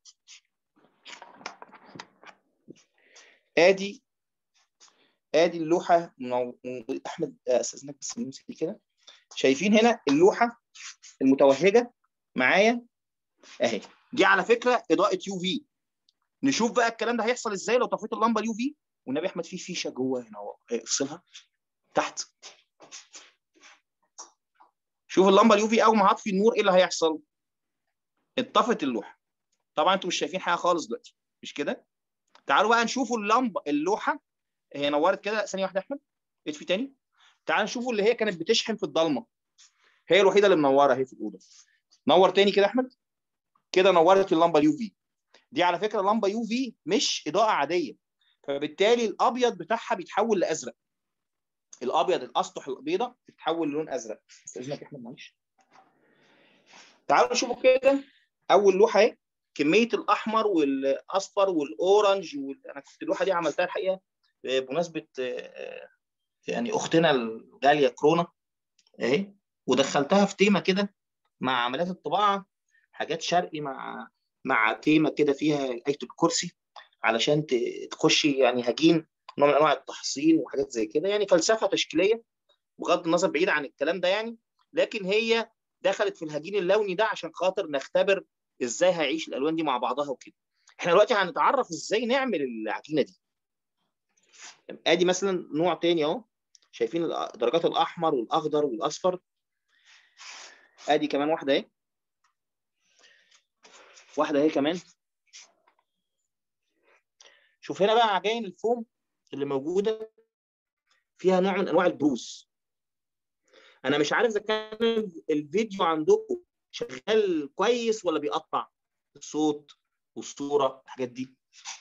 ادي ادي اللوحه منو... من- احمد آه، استاذنك بس نمسك دي كده شايفين هنا اللوحه المتوهجه معايا اهي دي على فكره اضاءه يو في نشوف بقى الكلام ده هيحصل ازاي لو طفيت اللمبه اليو في والنبي احمد في فيشه جوه هنا اهو إيه، افصلها تحت شوف اللمبه اليو في اول ما هطفي النور ايه اللي هيحصل اتطفت اللوحه طبعا انتوا مش شايفين حاجه خالص دلوقتي مش كده تعالوا بقى نشوفوا اللمبه اللوحه هي نورت كده ثانيه واحده يا احمد اطفي تاني تعالوا نشوفوا اللي هي كانت بتشحن في الضلمه هي الوحيده اللي منوره اهي في الاوضه نور تاني كده يا احمد كده نورت اللمبه اليو في دي على فكره لمبه يو في مش اضاءه عاديه فبالتالي الابيض بتاعها بيتحول لازرق الابيض الاسطح البيضاء بتتحول للون ازرق استاذنك يا احمد معلش تعالوا نشوفوا كده اول لوحه اهي كميه الاحمر والاصفر والاورنج وال... انا كنت اللوحه دي عملتها الحقيقه بمناسبه آه، يعني اختنا الغاليه كورونا اهي ودخلتها في تيمه كده مع عمليات الطباعه حاجات شرقي مع مع تيمه كده فيها ايه الكرسي علشان ت- تخشي يعني هجين نوع من انواع التحصين وحاجات زي كده يعني فلسفه تشكيليه بغض النظر بعيد عن الكلام ده يعني لكن هي دخلت في الهجين اللوني ده عشان خاطر نختبر ازاي هيعيش الالوان دي مع بعضها وكده احنا دلوقتي هنتعرف ازاي نعمل العجينه دي ادي مثلا نوع تاني اهو شايفين الأ- درجات الاحمر والاخضر والاصفر ادي كمان واحده اهي واحده اهي كمان شوف هنا بقى عجائن الفوم اللي موجوده فيها نوع من انواع البروز انا مش عارف اذا كان الفيديو عندكم شغال كويس ولا بيقطع الصوت والصوره الحاجات دي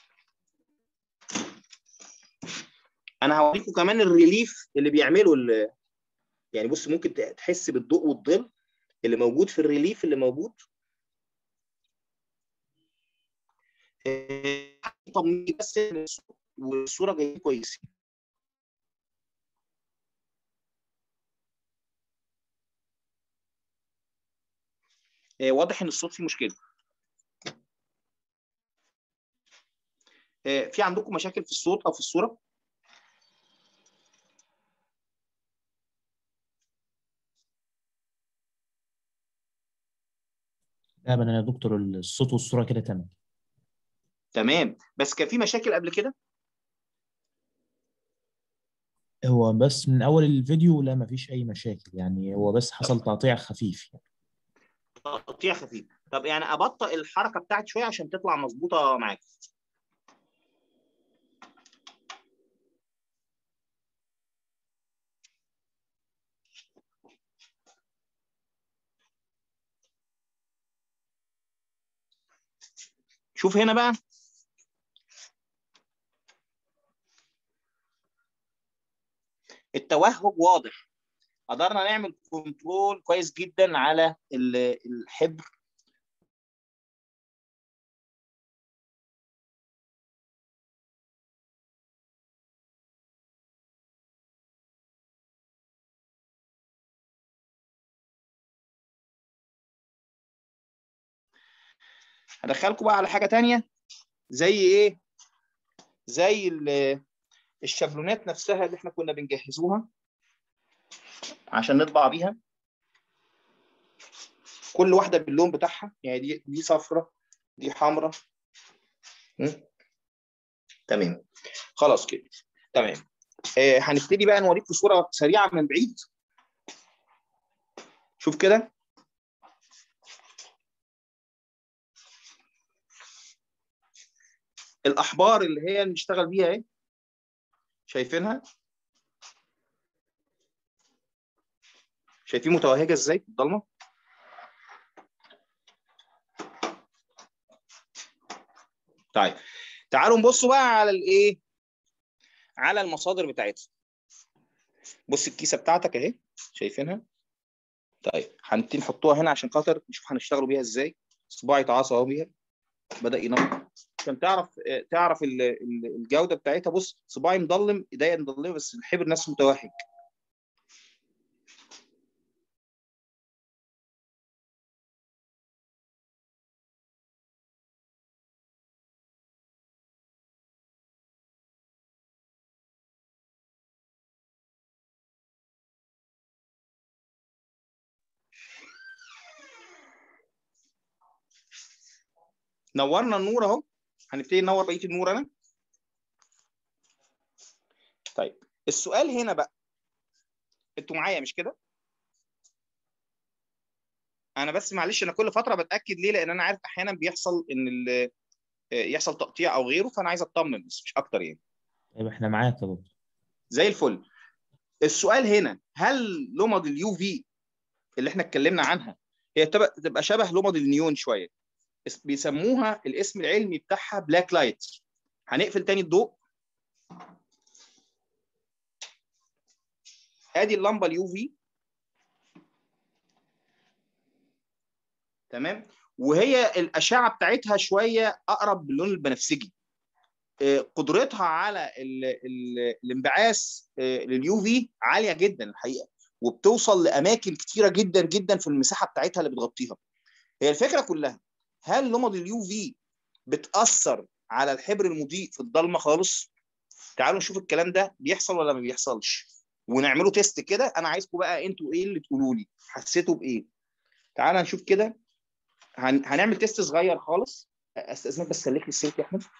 انا هوريكم كمان الريليف اللي بيعمله ال- يعني بص ممكن تحس بالضوء والظل اللي موجود في الريليف اللي موجود آه، طب بس والصوره جايين كويسين آه، واضح ان الصوت فيه مشكله آه، في عندكم مشاكل في الصوت او في الصوره لا ابدا يا دكتور الصوت والصوره كده تمام تمام بس كان في مشاكل قبل كده هو بس من اول الفيديو لا مفيش اي مشاكل يعني هو بس حصل تقطيع خفيف يعني. تقطيع خفيف طب يعني ابطئ الحركه بتاعتي شويه عشان تطلع مظبوطه معاك شوف هنا بقى التوهج واضح قدرنا نعمل كنترول كويس جدا على ال- الحبر هدخلكم بقى على حاجه تانية زي ايه زي ال- الشابلونات نفسها اللي احنا كنا بنجهزوها عشان نطبع بيها كل واحده باللون بتاعها يعني دي دي صفرة دي حمراء تمام خلاص كده تمام آه هنبتدي بقى نوريكم صوره سريعه من بعيد شوف كده الاحبار اللي هي بنشتغل بيها اهي شايفينها شايفين متوهجه ازاي في الضلمه طيب تعالوا نبصوا بقى على الايه على المصادر بتاعتها بص الكيسه بتاعتك اهي شايفينها طيب هنبتدي نحطوها هنا عشان خاطر نشوف هنشتغلوا بيها ازاي صباعي يتعاصى اهو بيها بدا ينور عشان تعرف تعرف ال- ال- الجوده بتاعتها بص صباعي مضلم ايديا مضلمه بس الحبر نفسه متوهج نورنا النور اهو هنبتدي ننور بقيه النور انا طيب السؤال هنا بقى انتوا معايا مش كده انا بس معلش انا كل فتره بتاكد ليه لان انا عارف احيانا بيحصل ان ال- يحصل تقطيع او غيره فانا عايز اطمن بس مش اكتر يعني طيب احنا معاك يا دكتور زي الفل السؤال هنا هل لمض اليو في اللي احنا اتكلمنا عنها هي تبقى تبقى شبه لمض النيون شويه اس- بيسموها الاسم العلمي بتاعها بلاك لايت هنقفل تاني الضوء ادي اللمبه اليو في تمام وهي الاشعه بتاعتها شويه اقرب باللون البنفسجي آه، قدرتها على ال ال الانبعاث آه، لليو في عاليه جدا الحقيقه وبتوصل لاماكن كتيره جدا جدا في المساحه بتاعتها اللي بتغطيها هي الفكره كلها هل لمض اليو في بتاثر على الحبر المضيء في الضلمه خالص تعالوا نشوف الكلام ده بيحصل ولا ما بيحصلش ونعمله تيست كده انا عايزكم بقى انتوا ايه اللي تقولوا لي حسيتوا بايه تعالى نشوف كده هن... هنعمل تيست صغير خالص استاذنك بس خليك لي السلك يا احمد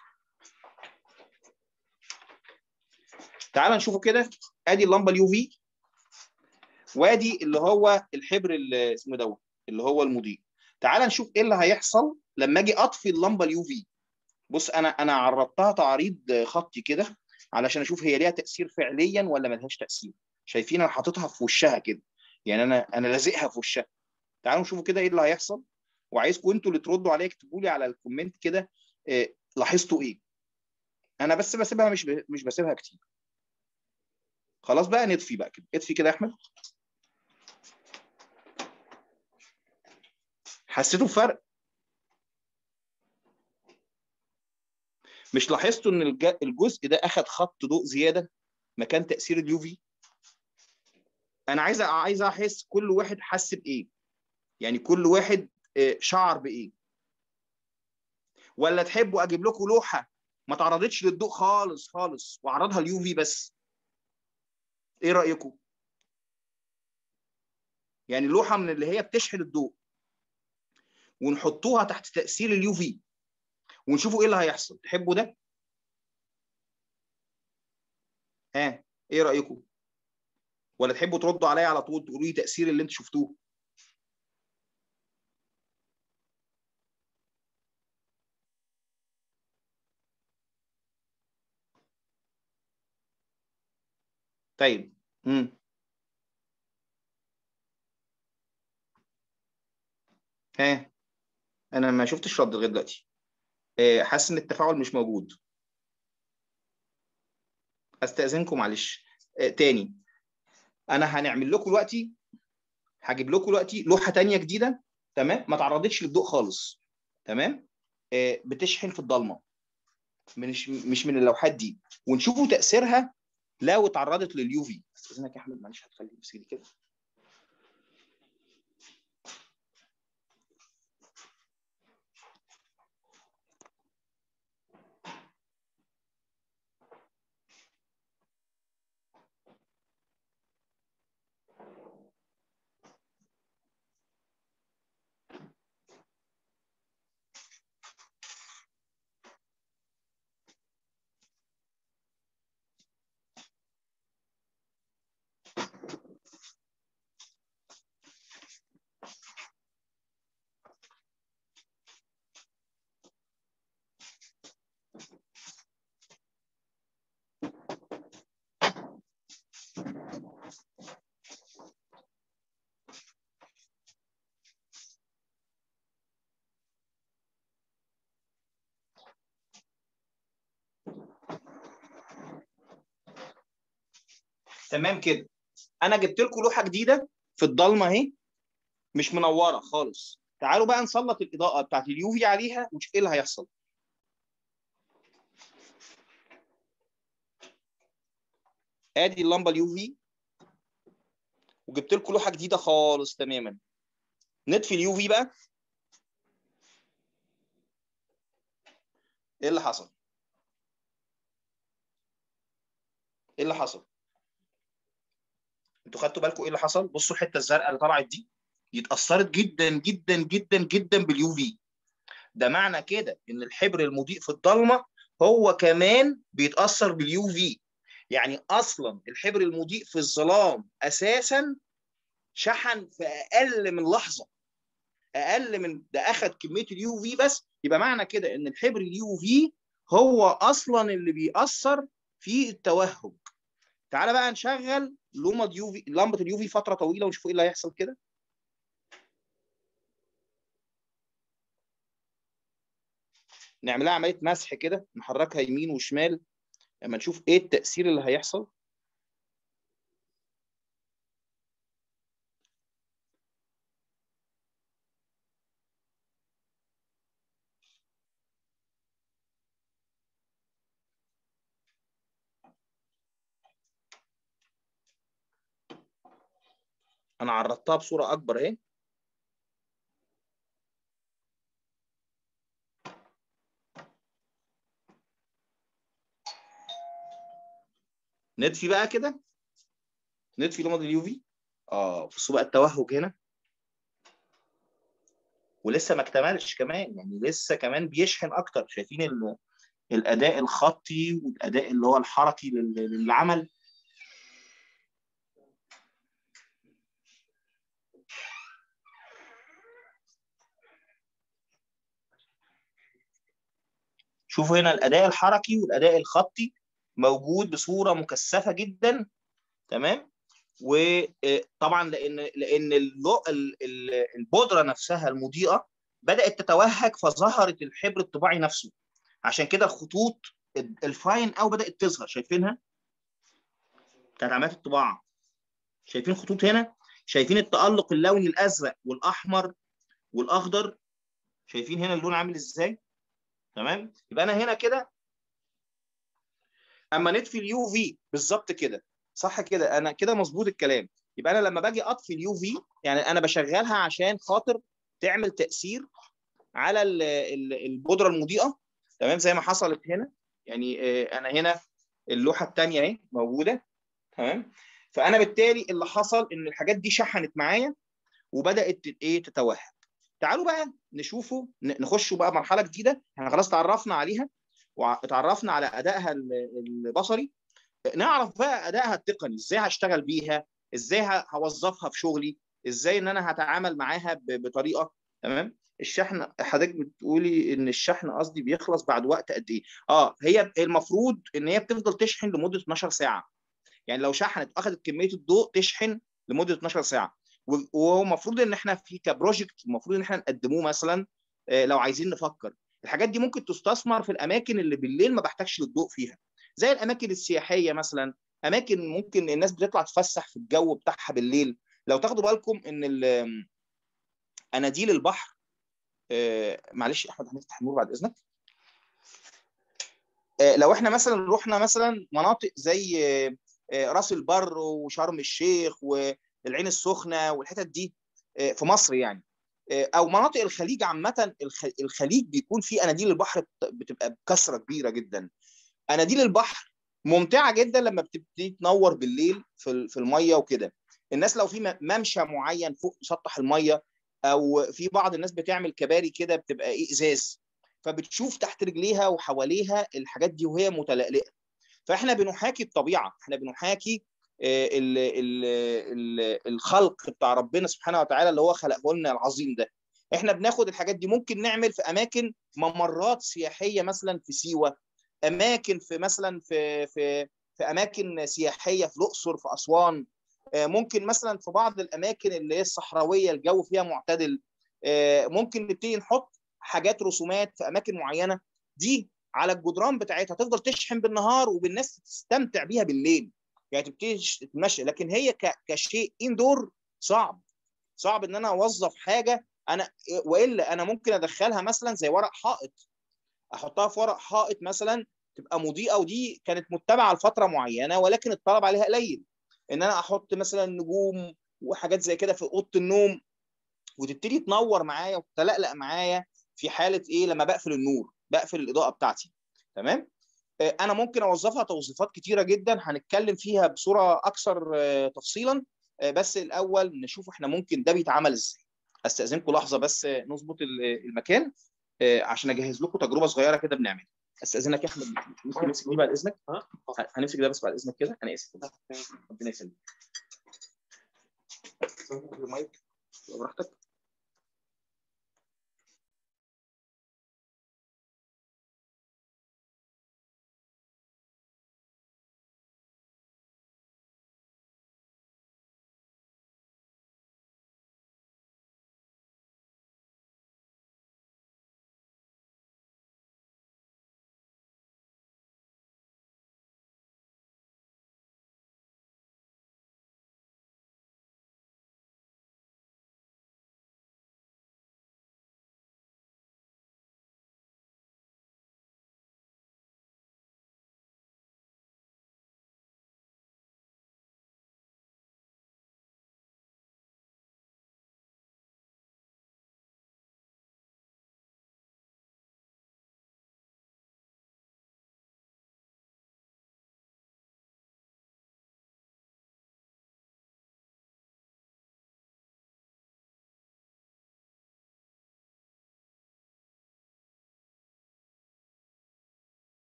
تعالى نشوفه كده ادي اللمبه اليو في وادي اللي هو الحبر اللي اسمه دوت اللي هو المضيء تعالى نشوف ايه اللي هيحصل لما اجي اطفي اللمبه اليو في بص انا انا عرضتها تعريض خطي كده علشان اشوف هي ليها تاثير فعليا ولا ملهاش تاثير شايفين انا حاططها في وشها كده يعني انا انا لازقها في وشها تعالوا نشوفوا كده ايه اللي هيحصل وعايزكم انتوا اللي تردوا عليا اكتبوا لي على الكومنت كده إيه لاحظتوا ايه انا بس بسيبها مش ب... مش بسيبها كتير خلاص بقى نطفي بقى كده اطفي كده يا احمد حسيتوا بفرق مش لاحظتوا ان الج- الجزء ده اخد خط ضوء زياده مكان تاثير اليو في انا عايز عايز احس كل واحد حس بايه يعني كل واحد آه، شعر بايه ولا تحبوا اجيب لكم لوحه ما تعرضتش للضوء خالص خالص واعرضها اليو في بس ايه رايكم يعني لوحه من اللي هي بتشحن الضوء ونحطوها تحت تاثير اليو في ونشوفوا ايه اللي هيحصل تحبوا ده ها ايه رايكم ولا تحبوا تردوا عليا على طول تقولوا لي تاثير اللي انتوا شفتوه طيب امم ها انا ما شفتش رد لغايه دلوقتي آه، حاسس ان التفاعل مش موجود استاذنكم معلش آه، تاني انا هنعمل لكم دلوقتي هجيب لكم دلوقتي لوحه تانية جديده تمام ما تعرضتش للضوء خالص تمام آه، بتشحن في الضلمه مش مش من اللوحات دي ونشوفوا تاثيرها لو اتعرضت لليو في استاذنك يا احمد معلش هتخلي امسك دي كده تمام كده انا جبت لكم لوحه جديده في الضلمه اهي مش منوره خالص تعالوا بقى نسلط الاضاءه بتاعت اليو في عليها ونشوف ايه اللي هيحصل ادي اللمبه اليو في وجبت لكم لوحه جديده خالص تماما نطفي اليو في بقى ايه اللي حصل ايه اللي حصل انتوا خدتوا بالكم ايه اللي حصل بصوا الحته الزرقاء اللي طلعت دي دي اتاثرت جدا جدا جدا جدا باليو في ده معنى كده ان الحبر المضيء في الضلمه هو كمان بيتاثر باليو في يعني اصلا الحبر المضيء في الظلام اساسا شحن في اقل من لحظه اقل من ده اخذ كميه اليو في بس يبقى معنى كده ان الحبر اليو في هو اصلا اللي بيأثر في التوهج تعالى بقى نشغل لمبه يو في لمبه اليو في فتره طويله ونشوف ايه اللي هيحصل كده نعملها عمليه مسح كده نحركها يمين وشمال لما نشوف ايه التاثير اللي هيحصل انا عرضتها بصوره اكبر اهي نطفي بقى كده نطفي لمض اليو في اه بصوا بقى التوهج هنا ولسه ما اكتملش كمان يعني لسه كمان بيشحن اكتر شايفين ال- الاداء الخطي والاداء اللي هو الحركي لل- للعمل شوفوا هنا الاداء الحركي والاداء الخطي موجود بصوره مكثفه جدا تمام وطبعا لان لان اللو- ال- ال- البودره نفسها المضيئه بدات تتوهج فظهرت الحبر الطباعي نفسه عشان كده الخطوط الفاين او بدات تظهر شايفينها بتاعت عمليات الطباعه شايفين خطوط هنا شايفين التألق اللوني الازرق والاحمر والاخضر شايفين هنا اللون عامل ازاي تمام يبقى انا هنا كده اما نطفي اليو في بالظبط كده صح كده انا كده مظبوط الكلام يبقى انا لما باجي اطفي اليو في يعني انا بشغلها عشان خاطر تعمل تاثير على البودره المضيئه تمام زي ما حصلت هنا يعني انا هنا اللوحه الثانيه اهي موجوده تمام فانا بالتالي اللي حصل ان الحاجات دي شحنت معايا وبدات ايه تتوهج تعالوا بقى نشوفوا نخشوا بقى مرحله جديده احنا خلاص تعرفنا عليها واتعرفنا على ادائها البصري نعرف بقى ادائها التقني ازاي هشتغل بيها ازاي هوظفها في شغلي ازاي ان انا هتعامل معاها بطريقه تمام الشحن حضرتك بتقولي ان الشحن قصدي بيخلص بعد وقت قد ايه اه هي المفروض ان هي بتفضل تشحن لمده 12 ساعه يعني لو شحنت اخذت كميه الضوء تشحن لمده 12 ساعه والمفروض ان احنا في كبروجكت المفروض ان احنا نقدموه مثلا لو عايزين نفكر الحاجات دي ممكن تستثمر في الاماكن اللي بالليل ما بحتاجش للضوء فيها زي الاماكن السياحيه مثلا اماكن ممكن الناس بتطلع تفسح في الجو بتاعها بالليل لو تاخدوا بالكم ان اناديل البحر آه معلش احمد هنفتح النور بعد اذنك آه لو احنا مثلا رحنا مثلا مناطق زي آه راس البر وشرم الشيخ والعين السخنه والحتت دي في مصر يعني او مناطق الخليج عامه الخليج بيكون فيه اناديل البحر بتبقى بكثره كبيره جدا اناديل البحر ممتعه جدا لما بتبتدي تنور بالليل في في الميه وكده الناس لو في ممشى معين فوق سطح الميه او في بعض الناس بتعمل كباري كده بتبقى ايه ازاز فبتشوف تحت رجليها وحواليها الحاجات دي وهي متلألئه فاحنا بنحاكي الطبيعه احنا بنحاكي ال ال ال الخلق بتاع ربنا سبحانه وتعالى اللي هو خلقه لنا العظيم ده احنا بناخد الحاجات دي ممكن نعمل في اماكن ممرات سياحيه مثلا في سيوه اماكن في مثلا في في في اماكن سياحيه في الاقصر في اسوان ممكن مثلا في بعض الاماكن اللي هي الصحراويه الجو فيها معتدل ممكن نبتدي نحط حاجات رسومات في اماكن معينه دي على الجدران بتاعتها تفضل تشحن بالنهار وبالناس تستمتع بيها بالليل يعني تبتدي تتمشى لكن هي كشيء اندور صعب صعب ان انا اوظف حاجه انا والا انا ممكن ادخلها مثلا زي ورق حائط احطها في ورق حائط مثلا تبقى مضيئه ودي كانت متبعه لفتره معينه ولكن الطلب عليها قليل ان انا احط مثلا نجوم وحاجات زي كده في اوضه النوم وتبتدي تنور معايا وتتلألأ معايا في حاله ايه لما بقفل النور بقفل الاضاءه بتاعتي تمام انا ممكن اوظفها توظيفات كتيره جدا هنتكلم فيها بصوره اكثر تفصيلا بس الاول نشوف احنا ممكن ده بيتعمل ازاي استاذنكم لحظه بس نظبط المكان عشان اجهز لكم تجربه صغيره كده بنعملها استاذنك يا احمد ممكن نمسك دي بعد اذنك هنمسك ده بس بعد اذنك كده انا اسف ربنا يسلمك المايك براحتك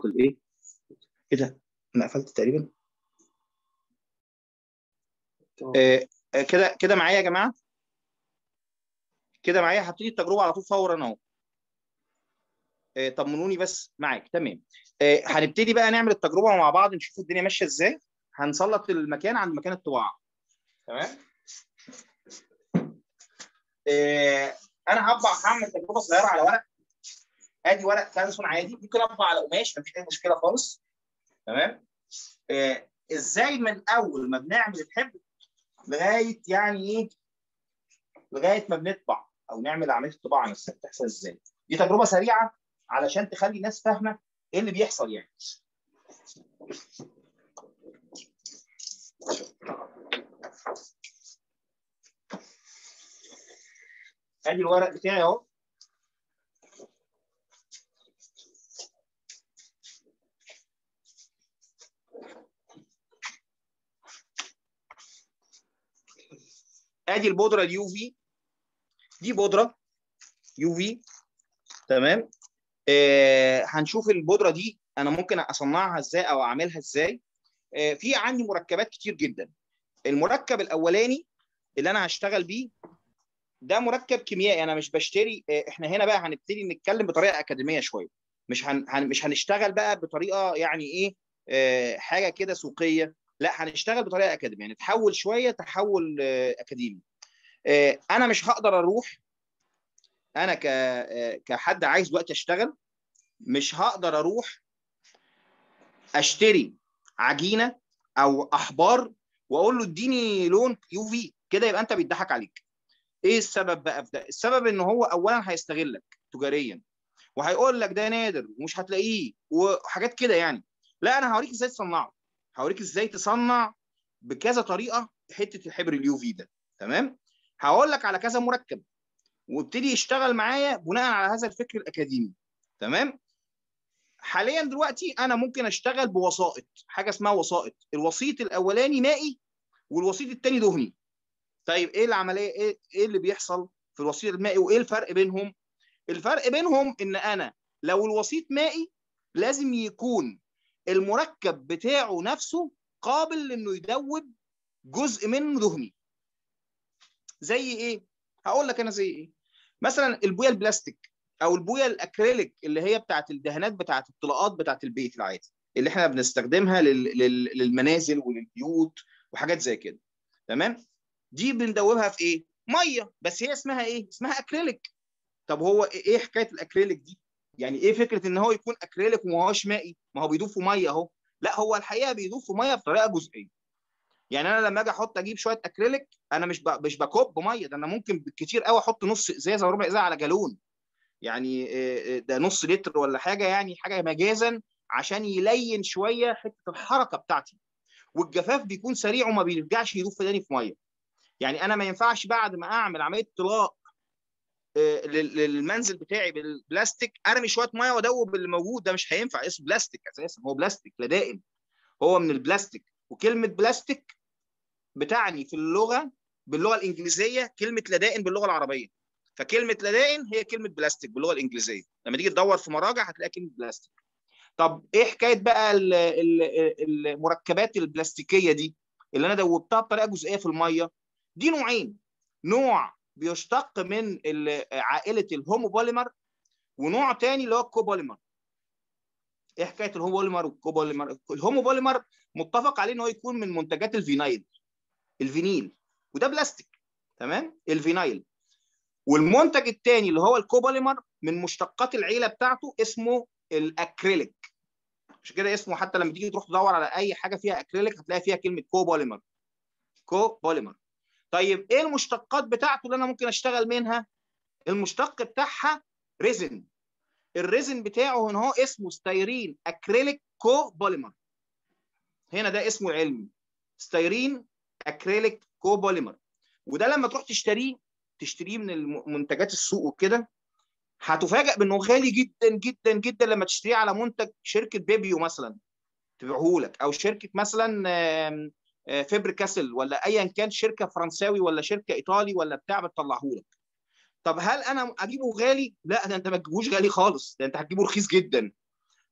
الايه ايه ده انا قفلت تقريبا آه، آه، كده كده معايا يا جماعه كده معايا هبتدي التجربه على طول فورا اهو آه، طمنوني بس معاك تمام آه، هنبتدي بقى نعمل التجربه مع بعض نشوف الدنيا ماشيه ازاي هنسلط المكان عند مكان الطباعه تمام آه، انا هطبع هعمل تجربه صغيره على ورق ادي ورق كانسون عادي ممكن اطبع على قماش مفيش اي مشكله خالص تمام آه، ازاي من اول ما بنعمل الحبر لغايه يعني ايه لغايه ما بنطبع او نعمل عمليه الطباعه نفسها بتحصل ازاي دي تجربه سريعه علشان تخلي الناس فاهمه ايه اللي بيحصل يعني ادي الورق بتاعي اهو ادي البودره اليو في دي بودره يو في تمام آه هنشوف البودره دي انا ممكن اصنعها ازاي او اعملها ازاي آه في عندي مركبات كتير جدا المركب الاولاني اللي انا هشتغل بيه ده مركب كيميائي انا مش بشتري آه احنا هنا بقى هنبتدي نتكلم بطريقه اكاديميه شويه مش هن... هن... مش هنشتغل بقى بطريقه يعني ايه آه حاجه كده سوقيه لا هنشتغل بطريقه اكاديميه نتحول شويه تحول آه اكاديمي آه انا مش هقدر اروح انا ك كحد عايز دلوقتي اشتغل مش هقدر اروح اشتري عجينه او احبار واقول له اديني لون يو في كده يبقى انت بيضحك عليك ايه السبب بقى في ده السبب ان هو اولا هيستغلك تجاريا وهيقول لك ده نادر ومش هتلاقيه وحاجات كده يعني لا انا هوريك ازاي تصنعه هوريك ازاي تصنع بكذا طريقه حته الحبر اليو في ده تمام هقول لك على كذا مركب وابتدي يشتغل معايا بناء على هذا الفكر الاكاديمي تمام حاليا دلوقتي انا ممكن اشتغل بوسائط حاجه اسمها وسائط الوسيط الاولاني مائي والوسيط الثاني دهني طيب ايه العمليه ايه ايه اللي بيحصل في الوسيط المائي وايه الفرق بينهم الفرق بينهم ان انا لو الوسيط مائي لازم يكون المركب بتاعه نفسه قابل انه يدوب جزء منه دهني زي ايه هقول لك انا زي ايه مثلا البويه البلاستيك او البويه الاكريليك اللي هي بتاعت الدهانات بتاعت الطلاقات بتاعت البيت العادي اللي احنا بنستخدمها لل... لل... للمنازل وللبيوت وحاجات زي كده تمام دي بندوبها في ايه ميه بس هي اسمها ايه اسمها اكريليك طب هو ايه حكايه الاكريليك دي يعني ايه فكره ان هو يكون اكريليك وما هوش مائي ما هو بيدوب في ميه اهو لا هو الحقيقه بيدوب في ميه بطريقه جزئيه يعني انا لما اجي احط اجيب شويه اكريليك انا مش ب... مش بكب ميه ده انا ممكن بالكتير قوي احط نص ازازه وربع ازازه على جالون يعني ده نص لتر ولا حاجه يعني حاجه مجازا عشان يلين شويه حته الحركه بتاعتي والجفاف بيكون سريع وما بيرجعش يدوب تاني في ميه يعني انا ما ينفعش بعد ما اعمل عمليه طلاق للمنزل بتاعي بالبلاستيك ارمي شويه ميه وادوب اللي موجود ده مش هينفع اسمه بلاستيك اساسا هو بلاستيك لا دائم هو من البلاستيك وكلمه بلاستيك بتعني في اللغه باللغه الانجليزيه كلمه لدائن باللغه العربيه فكلمه لدائن هي كلمه بلاستيك باللغه الانجليزيه لما تيجي تدور في مراجع هتلاقي كلمه بلاستيك طب ايه حكايه بقى المركبات البلاستيكيه دي اللي انا دوبتها بطريقه جزئيه في الميه دي نوعين نوع بيشتق من عائله الهوموبوليمر ونوع تاني اللي هو الكوبوليمر ايه حكايه الهوموبوليمر والكوبوليمر الهوموبوليمر متفق عليه ان هو يكون من منتجات الفينايل الفينيل وده بلاستيك تمام الفينايل والمنتج الثاني اللي هو الكوبوليمر من مشتقات العيله بتاعته اسمه الاكريليك عشان كده اسمه حتى لما تيجي تروح تدور على اي حاجه فيها اكريليك هتلاقي فيها كلمه كوبوليمر كوبوليمر طيب ايه المشتقات بتاعته اللي انا ممكن اشتغل منها المشتق بتاعها ريزن الريزن بتاعه هنا هو اسمه ستيرين اكريليك كوبوليمر هنا ده اسمه العلمي ستيرين اكريليك كوبوليمر وده لما تروح تشتريه تشتريه من منتجات السوق وكده هتفاجئ بانه غالي جدا جدا جدا لما تشتريه على منتج شركه بيبيو مثلا تبيعه لك او شركه مثلا فيبر كاسل ولا ايا كان شركه فرنساوي ولا شركه ايطالي ولا بتاع بتطلعه لك طب هل انا اجيبه غالي لا ده انت ما تجيبوش غالي خالص ده انت هتجيبه رخيص جدا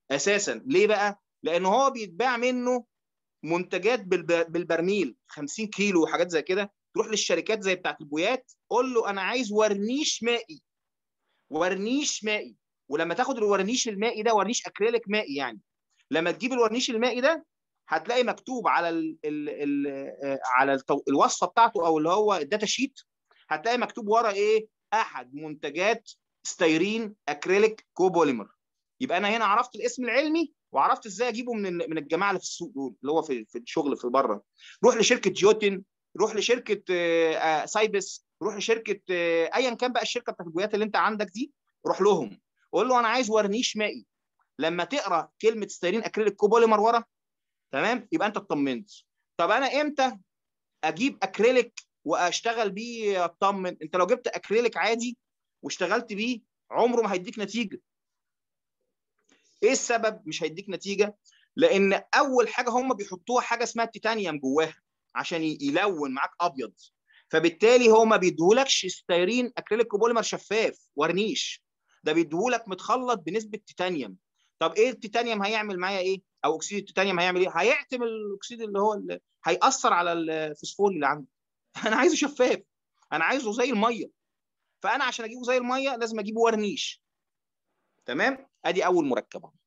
اساسا ليه بقى لان هو بيتباع منه منتجات بالب- بالبرميل 50 كيلو وحاجات زي كده تروح للشركات زي بتاعت البويات قول له انا عايز ورنيش مائي ورنيش مائي ولما تاخد الورنيش المائي ده ورنيش اكريليك مائي يعني لما تجيب الورنيش المائي ده هتلاقي مكتوب على ال ال ال آه، على التو- الوصفه بتاعته او اللي هو الداتا شيت هتلاقي مكتوب ورا ايه احد منتجات ستيرين اكريليك كوبوليمر يبقى انا هنا عرفت الاسم العلمي وعرفت ازاي اجيبه من ال- من الجماعه اللي في السوق دول اللي هو في في الشغل في بره روح لشركه جيوتن روح لشركه آه، آه، سايبس روح لشركه آه، ايا كان بقى الشركه بتاعت البويات اللي انت عندك دي روح لهم قول له انا عايز ورنيش مائي لما تقرا كلمه ستيرين اكريليك كوبوليمر ورا تمام يبقى انت اطمنت طب انا امتى اجيب اكريليك واشتغل بيه اطمن انت لو جبت اكريليك عادي واشتغلت بيه عمره ما هيديك نتيجه ايه السبب مش هيديك نتيجه لان اول حاجه هم بيحطوها حاجه اسمها التيتانيوم جواها عشان ي- يلون معاك ابيض فبالتالي هو ما بيديهولكش ستيرين اكريليك كوبوليمر شفاف ورنيش ده بيديهولك متخلط بنسبه تيتانيوم طب ايه التيتانيوم هيعمل معايا ايه او اكسيد التيتانيوم هيعمل ايه هيعتم الاكسيد اللي هو اللي هيأثر على الفوسفوري اللي عندي انا عايزه شفاف انا عايزه زي الميه فانا عشان اجيبه زي الميه لازم اجيبه ورنيش تمام ادي اول مركب أهو.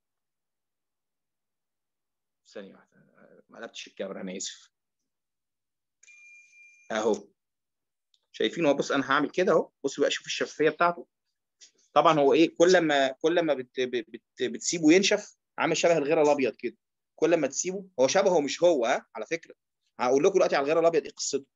ثانيه واحده ما قلبتش الكاميرا انا اسف اهو شايفين هو بص انا هعمل كده اهو بص بقى شوف الشفافيه بتاعته طبعا هو ايه كل ما كل ما بت بت بتسيبه ينشف عامل شبه الغيره الابيض كده كل ما تسيبه هو شبهه مش هو ها على فكره هقول لكم دلوقتي على الغيره الابيض ايه قصته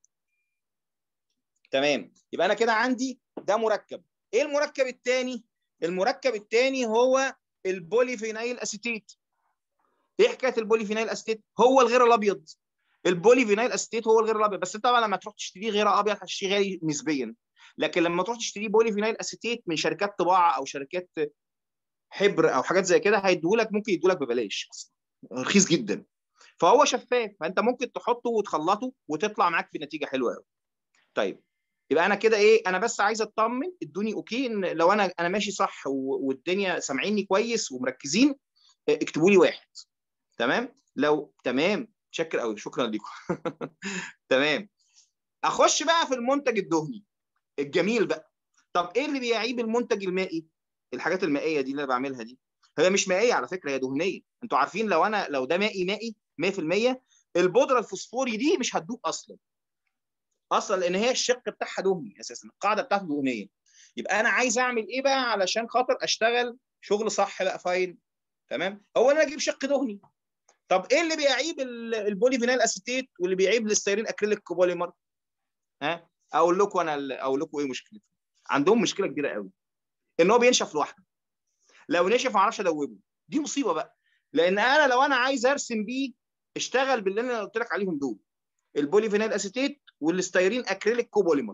تمام يبقى انا كده عندي ده مركب ايه المركب الثاني المركب الثاني هو البوليفينايل اسيتيت ايه حكايه البوليفينايل اسيتيت هو الغير الابيض البوليفينايل اسيتيت هو الغير الابيض بس انت طبعا لما تروح تشتريه غير ابيض هتشتريه غالي نسبيا لكن لما تروح تشتريه بوليفينايل اسيتيت من شركات طباعه او شركات حبر او حاجات زي كده هيديهولك ممكن يديهولك ببلاش اصلا رخيص جدا فهو شفاف فانت ممكن تحطه وتخلطه وتطلع معاك بنتيجه حلوه قوي طيب يبقى انا كده ايه انا بس عايز اطمن ادوني اوكي ان لو انا انا ماشي صح و- والدنيا سامعيني كويس ومركزين اه، اكتبوا لي واحد تمام لو تمام شكر قوي شكرا لكم تمام اخش بقى في المنتج الدهني الجميل بقى طب ايه اللي بيعيب المنتج المائي الحاجات المائيه دي اللي انا بعملها دي هي مش مائيه على فكره هي دهنيه انتوا عارفين لو انا لو ده مائي مائي 100% البودره الفوسفوري دي مش هتدوب اصلا اصلا لان هي الشق بتاعها دهني اساسا القاعده بتاعته دهنيه يبقى انا عايز اعمل ايه بقى علشان خاطر اشتغل شغل صح بقى فاين تمام هو انا اجيب شق دهني طب ايه اللي بيعيب ال- البوليفينال اسيتيت واللي بيعيب الستيرين اكريليك كوبوليمر ها اقول لكم انا ال- اقول لكم ايه مشكلته عندهم مشكله كبيره قوي ان هو بينشف لوحده لو نشف ما اعرفش ادوبه دي مصيبه بقى لان انا لو انا عايز ارسم بيه اشتغل باللي انا قلت لك عليهم دول البوليفينال اسيتيت والستيرين اكريليك كوبوليمر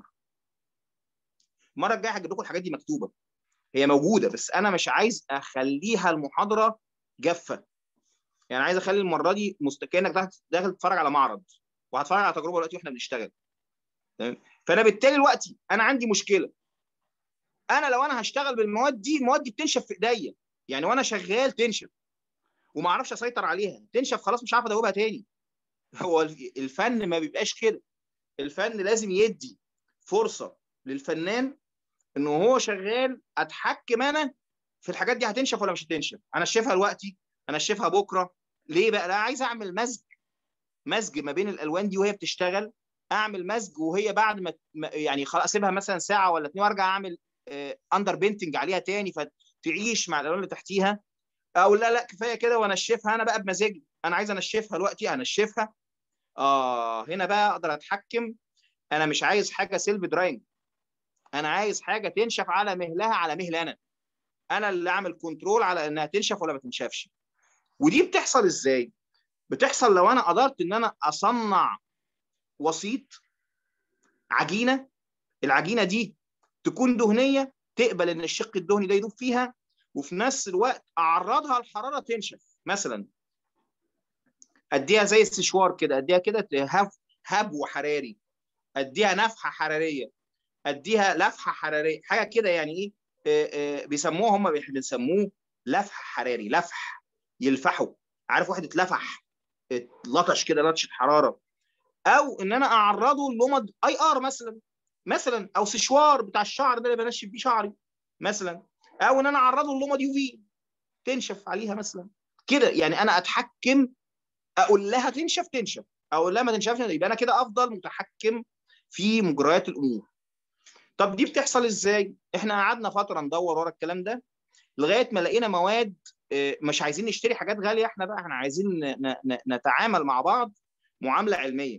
المره الجايه هجيب لكم الحاجات دي مكتوبه هي موجوده بس انا مش عايز اخليها المحاضره جافه يعني عايز اخلي المره دي مست... كانك داخل داخل تتفرج على معرض وهتفرج على تجربه دلوقتي واحنا بنشتغل تمام فانا بالتالي دلوقتي انا عندي مشكله انا لو انا هشتغل بالمواد دي المواد دي بتنشف في ايديا يعني وانا شغال تنشف وما اعرفش اسيطر عليها تنشف خلاص مش عارف ادوبها تاني هو الفن ما بيبقاش كده الفن لازم يدي فرصه للفنان انه هو شغال اتحكم انا في الحاجات دي هتنشف ولا مش هتنشف انا اشوفها دلوقتي انا اشوفها بكره ليه بقى لا عايز اعمل مزج مزج ما بين الالوان دي وهي بتشتغل اعمل مزج وهي بعد ما ما- يعني خلاص اسيبها مثلا ساعه ولا اتنين وارجع اعمل اندر بينتنج عليها تاني فتعيش مع الالوان اللي تحتيها او لا لا كفايه كده وانشفها انا بقى بمزاجي انا عايز انشفها دلوقتي انشفها اه هنا بقى اقدر اتحكم انا مش عايز حاجه سيلف دراينج انا عايز حاجه تنشف على مهلها على مهل انا انا اللي اعمل كنترول على انها تنشف ولا ما تنشفش ودي بتحصل ازاي بتحصل لو انا قدرت ان انا اصنع وسيط عجينه العجينه دي تكون دهنيه تقبل ان الشق الدهني ده يدوب فيها وفي نفس الوقت اعرضها للحراره تنشف مثلا اديها زي السشوار كده اديها كده هف هبو حراري اديها نفحه حراريه اديها لفحه حراريه حاجه كده يعني ايه آه، آه، بيسموه هم بيسموه لفح حراري لفح يلفحوا عارف واحد اتلفح لطش كده لطشه حراره او ان انا اعرضه للمض اي ار مثلا مثلا او سشوار بتاع الشعر ده اللي بنشف بيه شعري مثلا او ان انا اعرضه للمض يو في تنشف عليها مثلا كده يعني انا اتحكم اقول لها تنشف تنشف اقول لها ما تنشفش يبقى انا كده افضل متحكم في مجريات الامور طب دي بتحصل ازاي احنا قعدنا فتره ندور ورا الكلام ده لغايه ما لقينا مواد مش عايزين نشتري حاجات غاليه احنا بقى احنا عايزين نتعامل مع بعض معامله علميه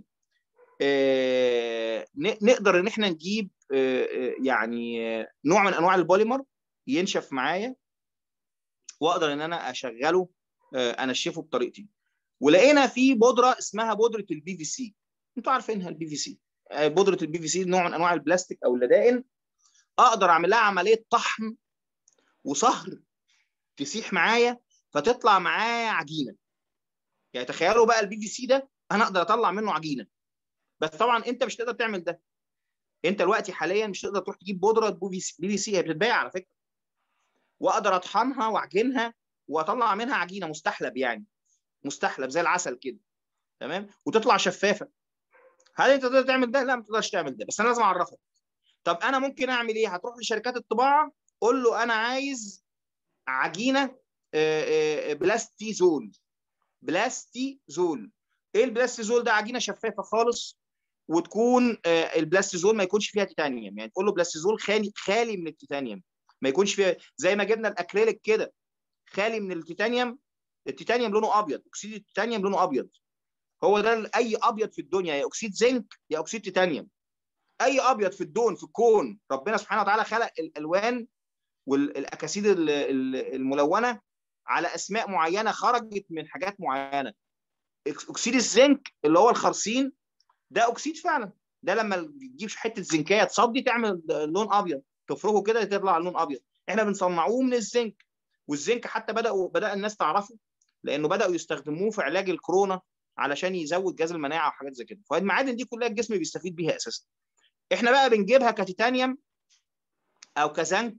نقدر ان احنا نجيب يعني نوع من انواع البوليمر ينشف معايا واقدر ان انا اشغله انشفه بطريقتي ولقينا في بودره اسمها بودره البي في سي انتوا عارفينها البي في سي بودره البي في سي نوع من انواع البلاستيك او اللدائن اقدر اعمل لها عمليه طحن وصهر تسيح معايا فتطلع معايا عجينه يعني تخيلوا بقى البي في سي ده انا اقدر اطلع منه عجينه بس طبعا انت مش تقدر تعمل ده انت دلوقتي حاليا مش تقدر تروح تجيب بودره بي في سي هي بتتباع على فكره واقدر اطحنها واعجنها واطلع منها عجينه مستحلب يعني مستحلب زي العسل كده تمام وتطلع شفافه هل انت تقدر تعمل ده؟ لا ما تقدرش تعمل ده بس انا لازم اعرفك طب انا ممكن اعمل ايه؟ هتروح لشركات الطباعه قول له انا عايز عجينه بلاستيزول بلاستيزول ايه البلاستيزول ده عجينه شفافه خالص وتكون البلاستيزول ما يكونش فيها تيتانيوم يعني تقول له بلاستيزول خالي خالي من التيتانيوم ما يكونش فيها زي ما جبنا الاكريليك كده خالي من التيتانيوم التيتانيوم لونه ابيض اكسيد التيتانيوم لونه ابيض هو ده اي ابيض في الدنيا يا اكسيد زنك يا اكسيد تيتانيوم اي ابيض في الدون في الكون ربنا سبحانه وتعالى خلق الالوان والاكاسيد الملونه على اسماء معينه خرجت من حاجات معينه اكسيد الزنك اللي هو الخرسين ده اكسيد فعلا ده لما تجيب حته زنكيه تصدي تعمل لون ابيض تفرغه كده تطلع لون ابيض احنا بنصنعوه من الزنك والزنك حتى بداوا بدا الناس تعرفه لانه بداوا يستخدموه في علاج الكورونا علشان يزود جهاز المناعه وحاجات زي كده فالمعادن دي كلها الجسم بيستفيد بيها اساسا احنا بقى بنجيبها كتيتانيوم او كزنك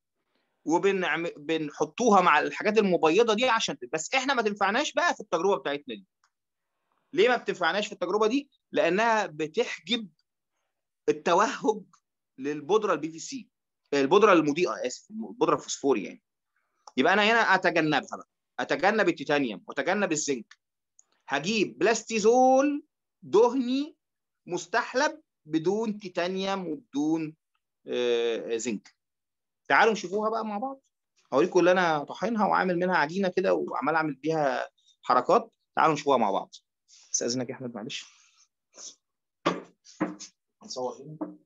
وبنحطوها مع الحاجات المبيضه دي عشان بس احنا ما تنفعناش بقى في التجربه بتاعتنا دي ليه ما بتنفعناش في التجربه دي لانها بتحجب التوهج للبودره البي في سي البودره المضيئه اسف البودره الفوسفوري يعني يبقى انا هنا اتجنبها بقى اتجنب التيتانيوم واتجنب الزنك هجيب بلاستيزول دهني مستحلب بدون تيتانيوم وبدون آه زنك تعالوا نشوفوها بقى مع بعض هوريكم اللي انا طحنها وعامل منها عجينه كده وعمال اعمل بيها حركات تعالوا نشوفوها مع بعض استاذنك يا احمد معلش هنصور هنا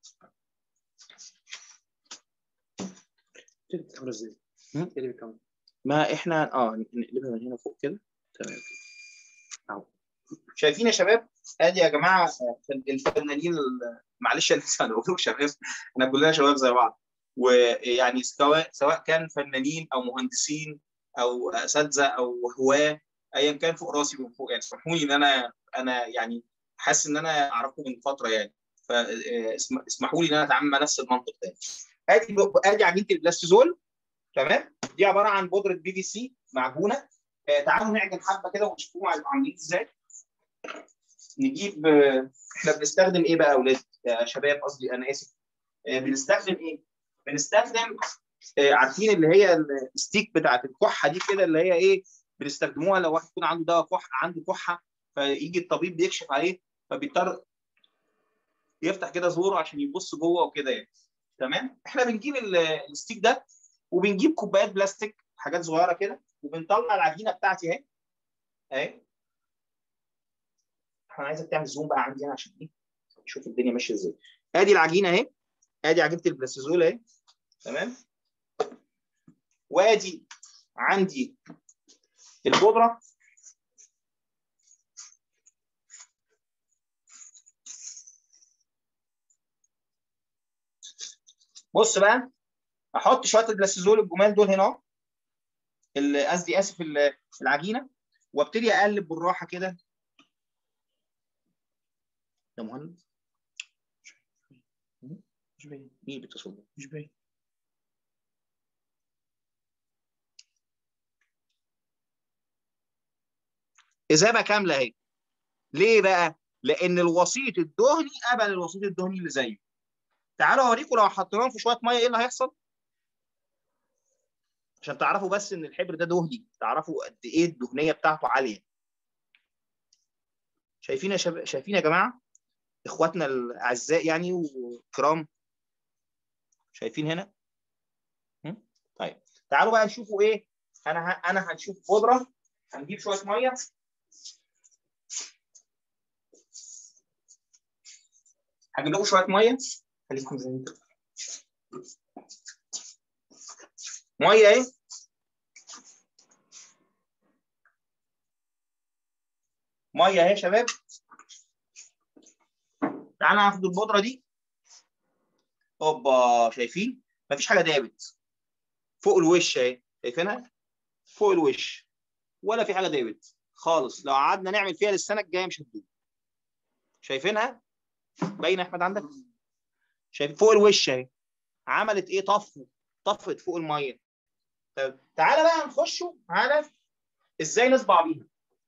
الكاميرا ازاي؟ هم؟ ايه اللي بالكاميرا؟ ما احنا اه نقلبها من هنا فوق كده تمام اهو شايفين يا شباب ادي يا جماعه الفنانين معلش انا لسه بقول شباب احنا كلنا شباب زي بعض ويعني سواء سواء كان فنانين او مهندسين او اساتذه او هواه ايا كان فوق راسي من فوق يعني اسمحوا لي ان انا انا يعني حاسس ان انا اعرفكم من فتره يعني فاسمحوا لي ان انا اتعامل مع نفس المنطق ده ادي ادي عجينه البلاستيزول تمام دي عباره عن بودره بي في سي معجونه آه تعالوا نعجن حبه كده ونشوفوهم عاملين ازاي نجيب آه احنا بنستخدم ايه بقى يا اولاد يا شباب قصدي انا اسف آه بنستخدم ايه بنستخدم عارفين اللي هي الستيك بتاعت الكحه دي كده اللي هي ايه بنستخدموها لو واحد يكون عنده دواء كحه عنده كحه فيجي الطبيب بيكشف عليه فبيضطر يفتح كده زوره عشان يبص جوه وكده يعني تمام احنا بنجيب الستيك ده وبنجيب كوبايات بلاستيك حاجات صغيره كده وبنطلع العجينه بتاعتي اهي اهي انا عايزك تعمل زوم بقى عندي هنا عشان ايه نشوف الدنيا ماشيه ازاي ادي العجينه اهي ادي عجينه البلاستيزول اهي تمام وادي عندي البودره بص بقى احط شويه البلاستيزول الجمال دول هنا قصدي اسف العجينه وابتدي اقلب بالراحه كده يا مهند مش باين مين بيتصل مش باين اذابه كامله اهي ليه بقى لان الوسيط الدهني قبل الوسيط الدهني اللي زيه تعالوا اوريكم لو حطيناهم في شويه ميه ايه اللي هيحصل عشان تعرفوا بس ان الحبر ده دهني تعرفوا قد ايه الدهنيه بتاعته عاليه شايفين يا شباب شايفين يا جماعه اخواتنا الاعزاء يعني وكرام شايفين هنا هم؟ طيب تعالوا بقى نشوفوا ايه انا ه... انا هنشوف بودره هنجيب شويه ميه هجيب لكم شويه ميه خليكم زي ما ميه اهي ميه اهي يا شباب تعالى ناخد البودره دي هوبا شايفين مفيش حاجه دابت فوق الوش اهي شايفينها فوق الوش ولا في حاجه دابت خالص لو قعدنا نعمل فيها للسنه الجايه مش هتدوب شايفينها باين يا احمد عندك شايف فوق الوش اهي عملت ايه طفو طفت فوق الميه طب تعالى بقى نخشوا على ازاي نطبع بيها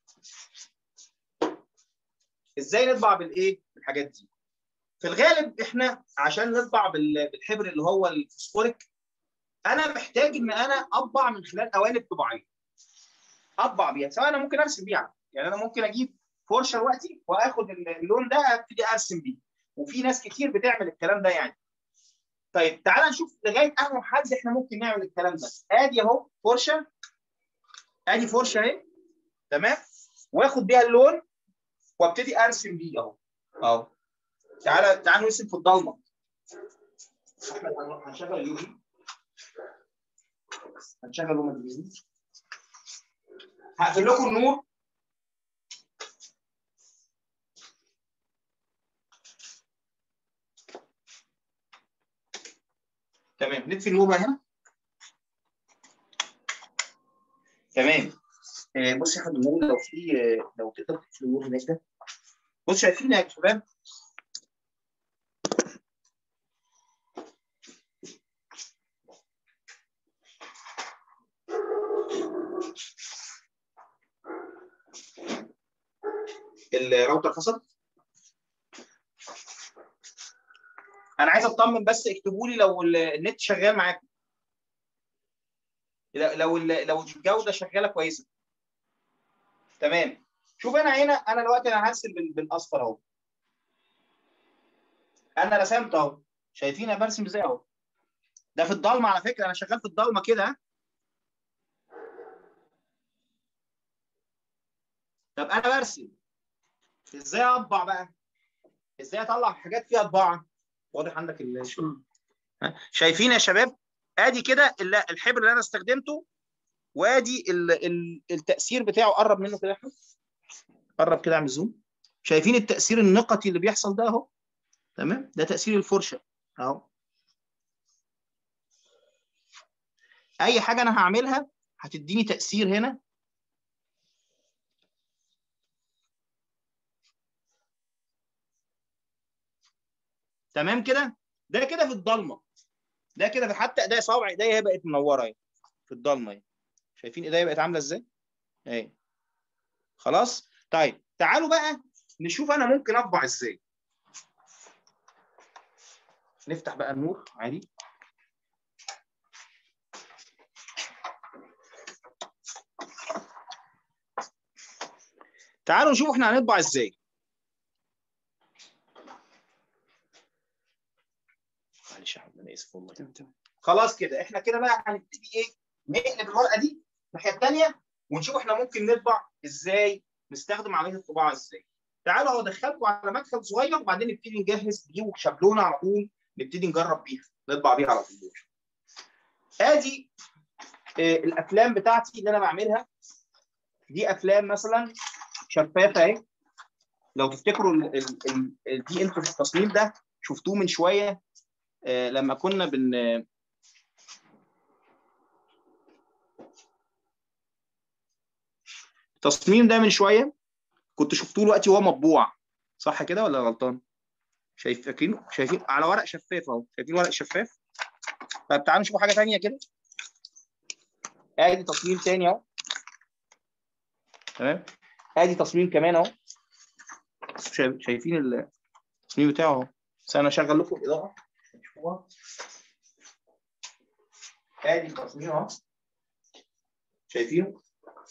ازاي نطبع بالايه بالحاجات دي في الغالب احنا عشان نطبع بالحبر اللي هو الفوسفوريك انا محتاج ان انا اطبع من خلال قوالب طباعيه اطبع بيها سواء انا ممكن ارسم بيها يعني انا ممكن اجيب فرشه دلوقتي واخد اللون ده ابتدي ارسم بيه وفي ناس كتير بتعمل الكلام ده يعني طيب تعال نشوف لغايه انه حد احنا ممكن نعمل الكلام ده ادي اهو فرشه ادي فرشه اهي تمام واخد بيها اللون وابتدي ارسم بيه اهو اهو تعالى تعال نرسم في الضلمه احمد هنشغل اليوفي هنشغل لومه اليوفي هقفل لكم النور تمام نطفي النور بقى هنا تمام آه بص يا احمد النور لو في آه لو تقدر تطفي النور هناك ده بص شايفين يا شباب الراوتر فصل انا عايز اطمن بس اكتبوا لي لو النت شغال معاكم لو لو الجوده شغاله كويسه تمام شوف انا هنا انا دلوقتي انا هرسم بالاصفر اهو انا رسمت اهو شايفين انا برسم ازاي اهو ده في الضلمه على فكره انا شغال في الضلمه كده طب انا برسم ازاي اطبع بقى ازاي اطلع حاجات فيها طباعه واضح عندك الشغل شايفين يا شباب ادي كده الحبر اللي انا استخدمته وادي التاثير بتاعه قرب منه كده يا احمد قرب كده اعمل زوم شايفين التاثير النقطي اللي بيحصل ده اهو تمام ده تاثير الفرشه اهو اي حاجه انا هعملها هتديني تاثير هنا تمام كده ده كده في الضلمه ده كده في حتى ايديا صوابع ايديا هي بقت منوره اهي في الضلمه اهي شايفين ايديا بقت عامله ازاي اهي خلاص طيب تعالوا بقى نشوف انا ممكن اطبع ازاي نفتح بقى النور عادي تعالوا نشوف احنا هنطبع ازاي معلش يا حبيبي انا اسف والله تمام تمام خلاص كده احنا كده بقى هنبتدي ايه نقلب الورقه دي الناحيه الثانيه ونشوف احنا ممكن نطبع ازاي نستخدم عمليه الطباعه ازاي تعالوا اهو ادخلكم على مدخل صغير وبعدين نبتدي نجهز بيه وشابلونه على طول نبتدي نجرب بيها نطبع بيها على طول ادي آه الافلام بتاعتي اللي انا بعملها دي افلام مثلا شفافه اهي لو تفتكروا ال ال ال دي انتوا في التصميم ده شفتوه من شويه آه لما كنا بن التصميم ده من شويه كنت شفتوه دلوقتي وهو مطبوع صح كده ولا غلطان؟ شايف فاكرينه؟ شايفين على ورق شفاف اهو شايفين ورق شفاف؟ طب تعالوا نشوف حاجه ثانيه كده ادي تصميم ثاني اهو تمام ادي تصميم كمان اهو شايف- شايفين التصميم بتاعه اهو بس انا اشغل لكم الاضاءه شوفوها. ادي التصميم اهو شايفينه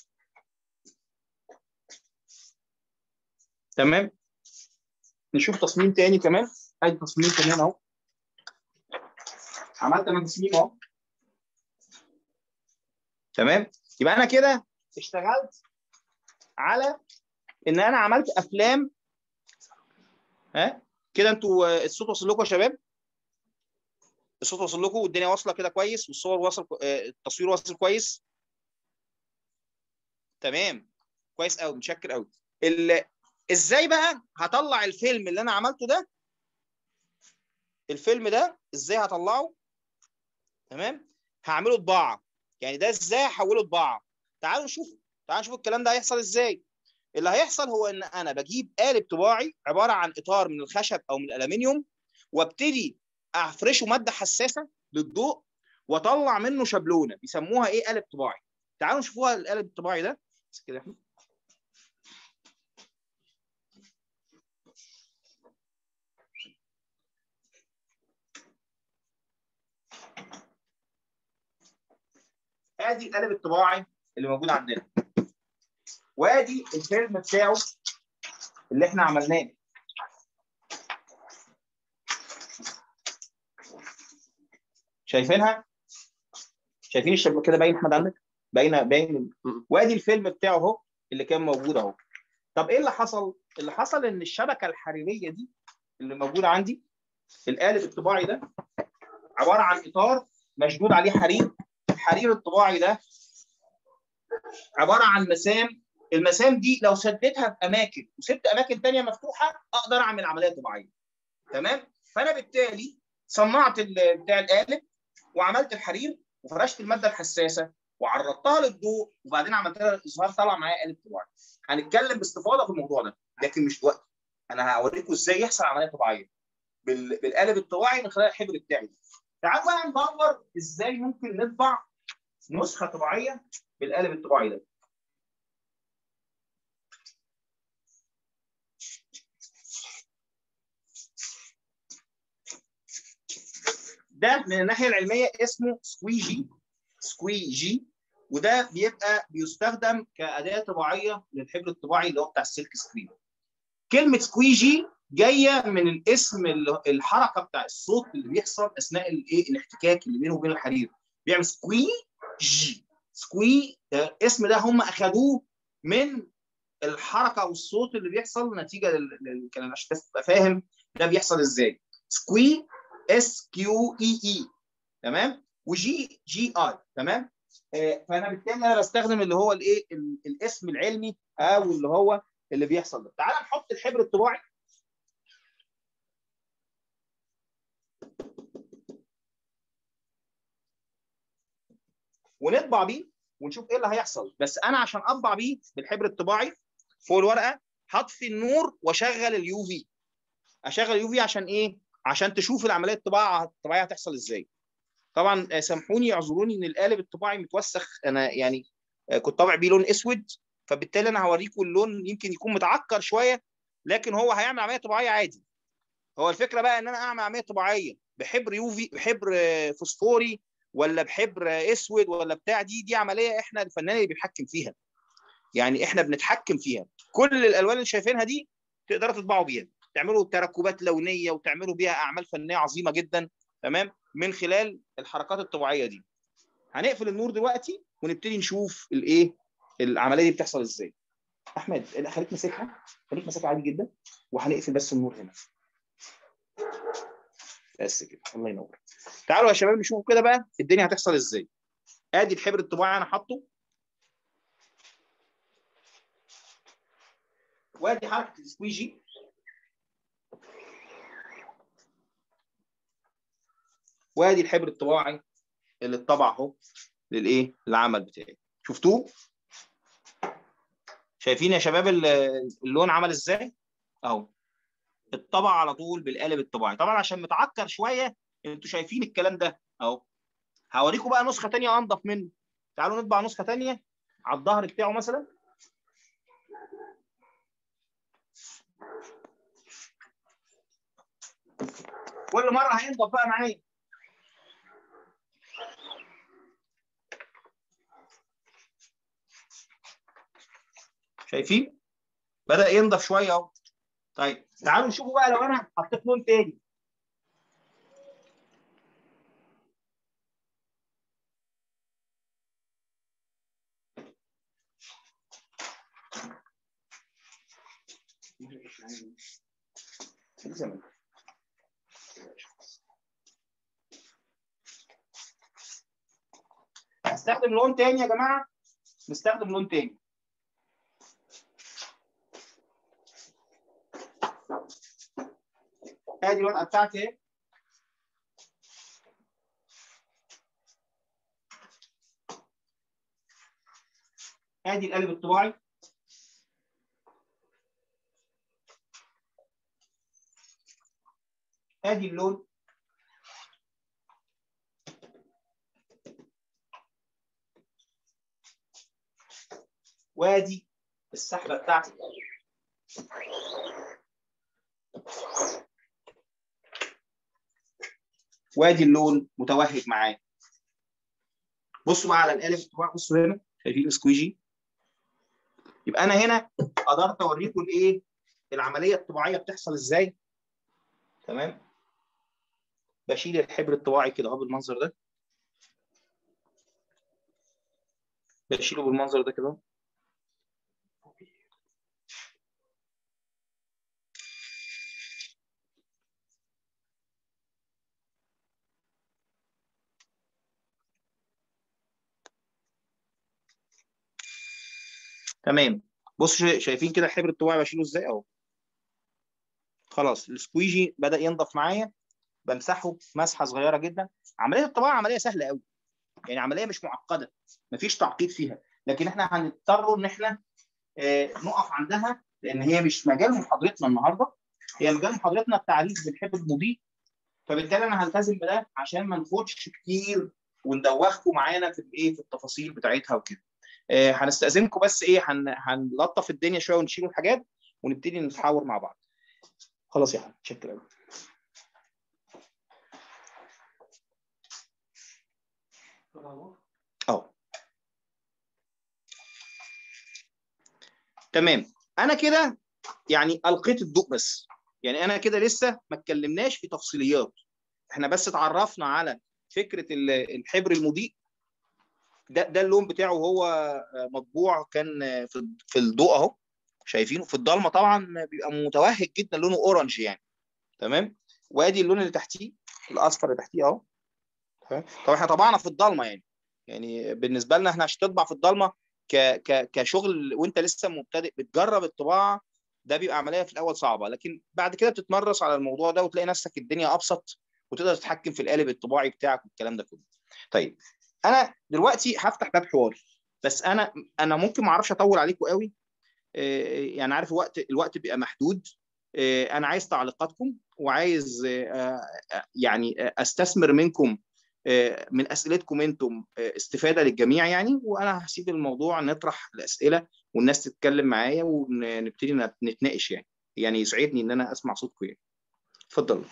تمام نشوف تصميم تاني كمان ادي تصميم كمان اهو عملت انا تصميم اهو تمام يبقى انا كده اشتغلت على ان انا عملت افلام ها كده انتوا آه، الصوت واصل لكم يا شباب الصوت واصل لكم والدنيا واصله كده كويس والصور واصل آه، التصوير واصل كويس تمام كويس قوي متشكر قوي ال... ازاي بقى هطلع الفيلم اللي انا عملته ده الفيلم ده ازاي هطلعه تمام هعمله طباعه يعني ده ازاي هحوله طباعه تعالوا نشوف تعالوا نشوف الكلام ده هيحصل ازاي اللي هيحصل هو ان انا بجيب قالب طباعي عباره عن اطار من الخشب او من الالومنيوم وابتدي افرشه ماده حساسه للضوء واطلع منه شابلونه بيسموها ايه قالب طباعي تعالوا نشوفوها القالب الطباعي ده بس كده يا احمد ادي القالب الطباعي اللي موجود عندنا وادي الفيلم بتاعه اللي احنا عملناه شايفينها شايفين الشبكه كده باين احمد عندك باينه باين وادي الفيلم بتاعه اهو اللي كان موجود اهو طب ايه اللي حصل اللي حصل ان الشبكه الحريريه دي اللي موجوده عندي القالب الطباعي ده عباره عن اطار مشدود عليه حرير الحرير الطباعي ده عباره عن مسام المسام دي لو سديتها في اماكن وسبت اماكن ثانيه مفتوحه اقدر اعمل عمليه طباعيه تمام فانا بالتالي صنعت ال- بتاع القالب وعملت الحرير وفرشت الماده الحساسه وعرضتها للضوء وبعدين عملت لها الاظهار طلع معايا قالب طباعي هنتكلم باستفاضه في الموضوع ده لكن مش دلوقتي انا هوريكم ازاي يحصل عمليه طبيعيه بال- بالقالب الطباعي من خلال الحبر بتاعي ده. تعالوا بقى ندور ازاي ممكن نطبع نسخه طبيعيه بالقالب الطباعي ده ده من الناحيه العلميه اسمه سكويجي سكويجي وده بيبقى بيستخدم كاداه طباعيه للحبر الطباعي اللي هو بتاع السلك سكرين كلمه سكويجي جايه من الاسم اللي- الحركه بتاع الصوت اللي بيحصل اثناء الايه الاحتكاك اللي بينه وبين الحرير بيعمل سكوي جي سكوي ده الاسم ده هم اخذوه من الحركه والصوت اللي بيحصل نتيجه لل- للكلام عشان تبقى فاهم ده بيحصل ازاي سكوي اس كيو اي اي تمام وجي جي اي تمام آه، فانا بالتالي انا بستخدم اللي هو الايه ال- الاسم العلمي او اللي هو اللي بيحصل ده تعال نحط الحبر الطباعي ونطبع بيه ونشوف ايه اللي هيحصل بس انا عشان اطبع بيه بالحبر الطباعي فوق الورقه هطفي النور واشغل اليو في اشغل اليو في عشان ايه عشان تشوف العمليه الطباعه الطبيعيه هتحصل ازاي طبعا آه، سامحوني اعذروني ان القالب الطباعي متوسخ انا يعني آه، كنت طابع بيه لون اسود فبالتالي انا هوريكم اللون يمكن يكون متعكر شويه لكن هو هيعمل عمليه طبيعيه عادي هو الفكره بقى ان انا اعمل عمليه طبيعيه بحبر يوفي بحبر آه، فوسفوري ولا بحبر آه، اسود ولا بتاع دي دي عمليه احنا الفنان اللي بيتحكم فيها يعني احنا بنتحكم فيها كل الالوان اللي شايفينها دي تقدروا تطبعوا بيها تعملوا تركبات لونيه وتعملوا بيها اعمال فنيه عظيمه جدا تمام من خلال الحركات الطبيعيه دي هنقفل النور دلوقتي ونبتدي نشوف الايه العمليه دي بتحصل ازاي احمد لا، خليك ماسكها خليك ماسكها عادي جدا وهنقفل بس النور هنا بس كده الله ينور تعالوا يا شباب نشوف كده بقى الدنيا هتحصل ازاي ادي الحبر الطباعي انا حاطه وادي حركه السكويجي وادي الحبر الطباعي اللي اتطبع اهو للايه العمل بتاعي شفتوه شايفين يا شباب ال- اللون عمل ازاي اهو اتطبع على طول بالقالب الطباعي طبعا عشان متعكر شويه انتوا شايفين الكلام ده اهو هوريكم بقى نسخه تانية انضف منه تعالوا نطبع نسخه تانية على الظهر بتاعه مثلا كل مره هينضف بقى معايا شايفين بدأ ينضف شويه اهو طيب تعالوا نشوفوا بقى لو انا حطيت لون تاني هستخدم لون تاني يا جماعه نستخدم لون تاني ادي الورقه بتاعتي اهي ادي القالب الطباعي ادي اللون وادي السحبه بتاعتي وادي اللون متوهج معاه بصوا بقى على القالب الطباعي بصوا هنا شايفين السكويجي يبقى انا هنا قدرت اوريكم الايه العمليه الطباعيه بتحصل ازاي تمام بشيل الحبر الطباعي كده اهو بالمنظر ده بشيله بالمنظر ده كده تمام بصوا شايفين كده الحبر الطباعي بشيله ازاي اهو خلاص السكويجي بدا ينضف معايا بمسحه مسحه صغيره جدا عمليه الطباعه عمليه سهله قوي يعني عمليه مش معقده مفيش تعقيد فيها لكن احنا هنضطر ان احنا آه نقف عندها لان هي مش مجال محاضرتنا النهارده هي مجال محاضرتنا التعريف بالحبر المضيء فبالتالي انا هلتزم بده عشان ما ناخدش كتير وندوخكم معانا في الايه في التفاصيل بتاعتها وكده آه هنستاذنكم بس ايه هن... هنلطف الدنيا شويه ونشيل الحاجات ونبتدي نتحاور مع بعض خلاص يا حبيبي شكرا قوي اه تمام انا كده يعني القيت الضوء بس يعني انا كده لسه ما اتكلمناش في تفصيليات احنا بس اتعرفنا على فكره الحبر المضيء ده ده اللون بتاعه هو مطبوع كان في في الضوء اهو شايفينه في الضلمه طبعا بيبقى متوهج جدا لونه اورنج يعني تمام وادي اللون اللي تحتيه الاصفر اللي تحتيه اهو تمام طب احنا طبعنا في الضلمه يعني يعني بالنسبه لنا احنا عشان تطبع في الضلمه ك ك كشغل وانت لسه مبتدئ بتجرب الطباعه ده بيبقى عمليه في الاول صعبه لكن بعد كده بتتمرس على الموضوع ده وتلاقي نفسك الدنيا ابسط وتقدر تتحكم في القالب الطباعي بتاعك والكلام ده كله طيب انا دلوقتي هفتح باب حواري بس انا انا ممكن ما اعرفش اطول عليكم قوي يعني عارف الوقت الوقت بيبقى محدود انا عايز تعليقاتكم وعايز يعني استثمر منكم من اسئلتكم انتم استفاده للجميع يعني وانا هسيب الموضوع نطرح الاسئله والناس تتكلم معايا ونبتدي نتناقش يعني يعني يسعدني ان انا اسمع صوتكم يعني اتفضلوا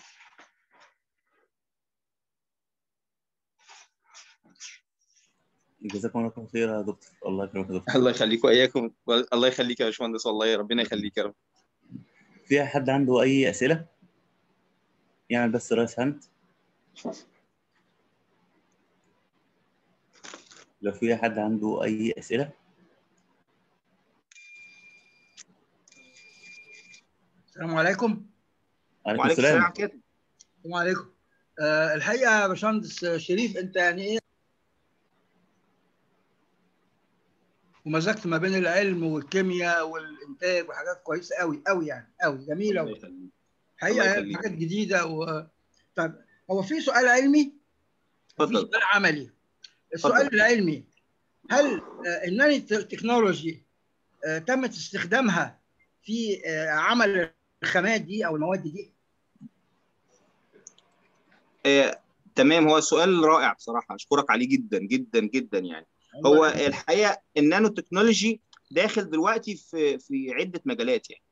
جزاكم الله خير يا دكتور الله يكرمك يا دكتور الله يخليكم واياكم الله يخليك يا باشمهندس والله ربنا يخليك يا رب في حد عنده اي اسئله يعمل بس رايس هاند لو في حد عنده اي اسئله السلام عليكم عليكم وعليكم السلام السلام كده السلام عليكم أه الحقيقه يا باشمهندس شريف انت يعني ايه ومزجت ما بين العلم والكيمياء والانتاج وحاجات كويسه قوي قوي يعني قوي جميله الله و... يخليك. حقيقه الله يعني يخليك. حاجات جديده و... طب هو في سؤال علمي وفي اتفضل سؤال عملي السؤال اتفضل. العلمي هل آه، الناني تكنولوجي آه، تمت استخدامها في آه، عمل الخامات دي او المواد دي آه، تمام هو سؤال رائع بصراحه اشكرك عليه جدا جدا جدا يعني هو الحقيقه النانو تكنولوجي داخل دلوقتي في في عده مجالات يعني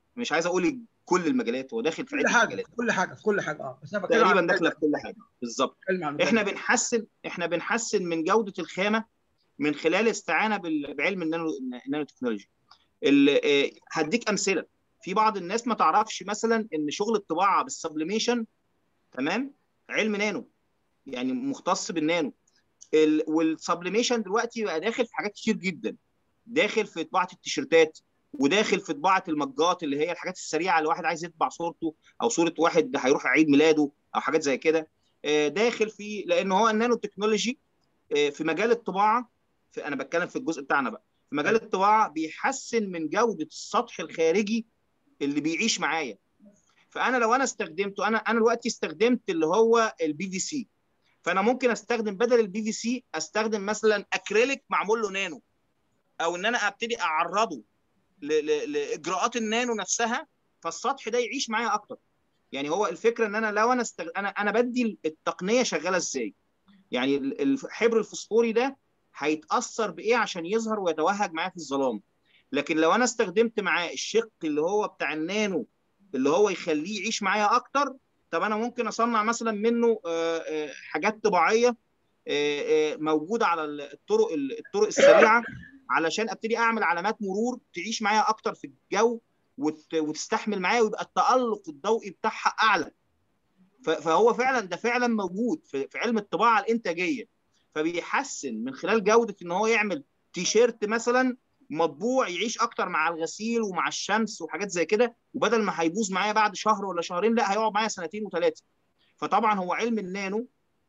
مش عايز اقول كل المجالات هو داخل في كل عده حاجه مجالات في كل حاجه في كل حاجه اه بس انا بتكلم تقريبا عن داخله في كل حاجه بالظبط بتكلم عن احنا بنحسن احنا بنحسن من جوده الخامه من خلال استعانه بال- بعلم النانو النانو تكنولوجي ال- آه، هديك امثله في بعض الناس ما تعرفش مثلا ان شغل الطباعه بالسبليميشن تمام علم نانو يعني مختص بالنانو ال- والسبليميشن دلوقتي بقى داخل في حاجات كتير جدا داخل في طباعه التيشيرتات وداخل في طباعه المجات اللي هي الحاجات السريعه اللي واحد عايز يطبع صورته او صوره واحد هيروح عيد ميلاده او حاجات زي كده آه، داخل في لان هو النانو تكنولوجي آه، في مجال الطباعه في انا بتكلم في الجزء بتاعنا بقى في مجال الطباعه بيحسن من جوده السطح الخارجي اللي بيعيش معايا فانا لو انا استخدمته انا انا دلوقتي استخدمت اللي هو البي في سي فانا ممكن استخدم بدل البي في سي استخدم مثلا اكريليك معمول له نانو او ان انا ابتدي اعرضه ل- ل- لاجراءات النانو نفسها فالسطح ده يعيش معايا اكتر يعني هو الفكره ان انا لو انا استغ... انا انا بدي التقنيه شغاله ازاي يعني ال- الحبر الفوسفوري ده هيتاثر بايه عشان يظهر ويتوهج معايا في الظلام لكن لو انا استخدمت معاه الشق اللي هو بتاع النانو اللي هو يخليه يعيش معايا اكتر طب انا ممكن اصنع مثلا منه آه، آه، حاجات طباعيه آه، آه، موجوده على الطرق الطرق السريعه علشان ابتدي اعمل علامات مرور تعيش معايا اكتر في الجو وت- وتستحمل معايا ويبقى التالق الضوئي بتاعها اعلى ف- فهو فعلا ده فعلا موجود في في علم الطباعه الانتاجيه فبيحسن من خلال جوده ان هو يعمل تيشيرت مثلا مطبوع يعيش اكتر مع الغسيل ومع الشمس وحاجات زي كده وبدل ما هيبوظ معايا بعد شهر ولا شهرين لا هيقعد معايا سنتين وثلاثه فطبعا هو علم النانو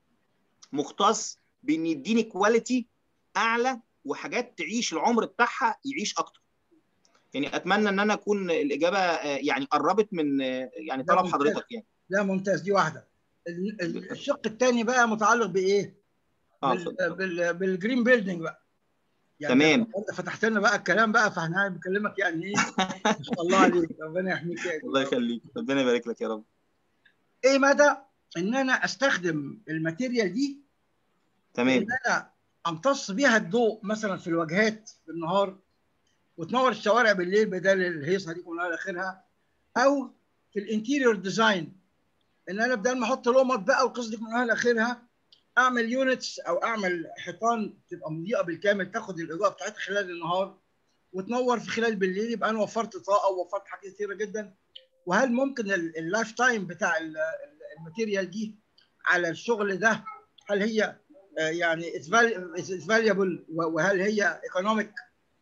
مختص بان يديني كواليتي اعلى وحاجات تعيش العمر بتاعها يعيش اكتر يعني اتمنى ان انا اكون الاجابه آه، يعني قربت من آه، يعني ده طلب ممتاز. حضرتك يعني لا ممتاز دي واحده ال- ال- الشق الثاني بقى متعلق بايه؟ اه بال- اتفضل. بال- بالجرين بيلدينج بقى تمام. انت فتحت لنا بقى الكلام بقى فاحنا بكلمك يعني ايه ما شاء الله عليك ربنا يحميك يا الله يخليك ربنا يبارك لك يا رب ايه مدى ان انا استخدم الماتيريال دي تمام ان انا امتص بيها الضوء مثلا في الواجهات بالنهار وتنور الشوارع بالليل بدل الهيصه دي كلها الى اخرها او في الانتيريور ديزاين ان انا بدل ما احط لمط بقى والقصه دي كلها الى اخرها اعمل يونتس او اعمل حيطان تبقى مضيئه بالكامل تاخد الاضاءه بتاعتها خلال النهار وتنور في خلال بالليل يبقى انا وفرت طاقه ووفرت حاجات كتيره جدا وهل ممكن ال- اللايف تايم بتاع ال- ال- الماتيريال دي على الشغل ده هل هي آه، يعني اتس فاليبل وهل هي ايكونوميك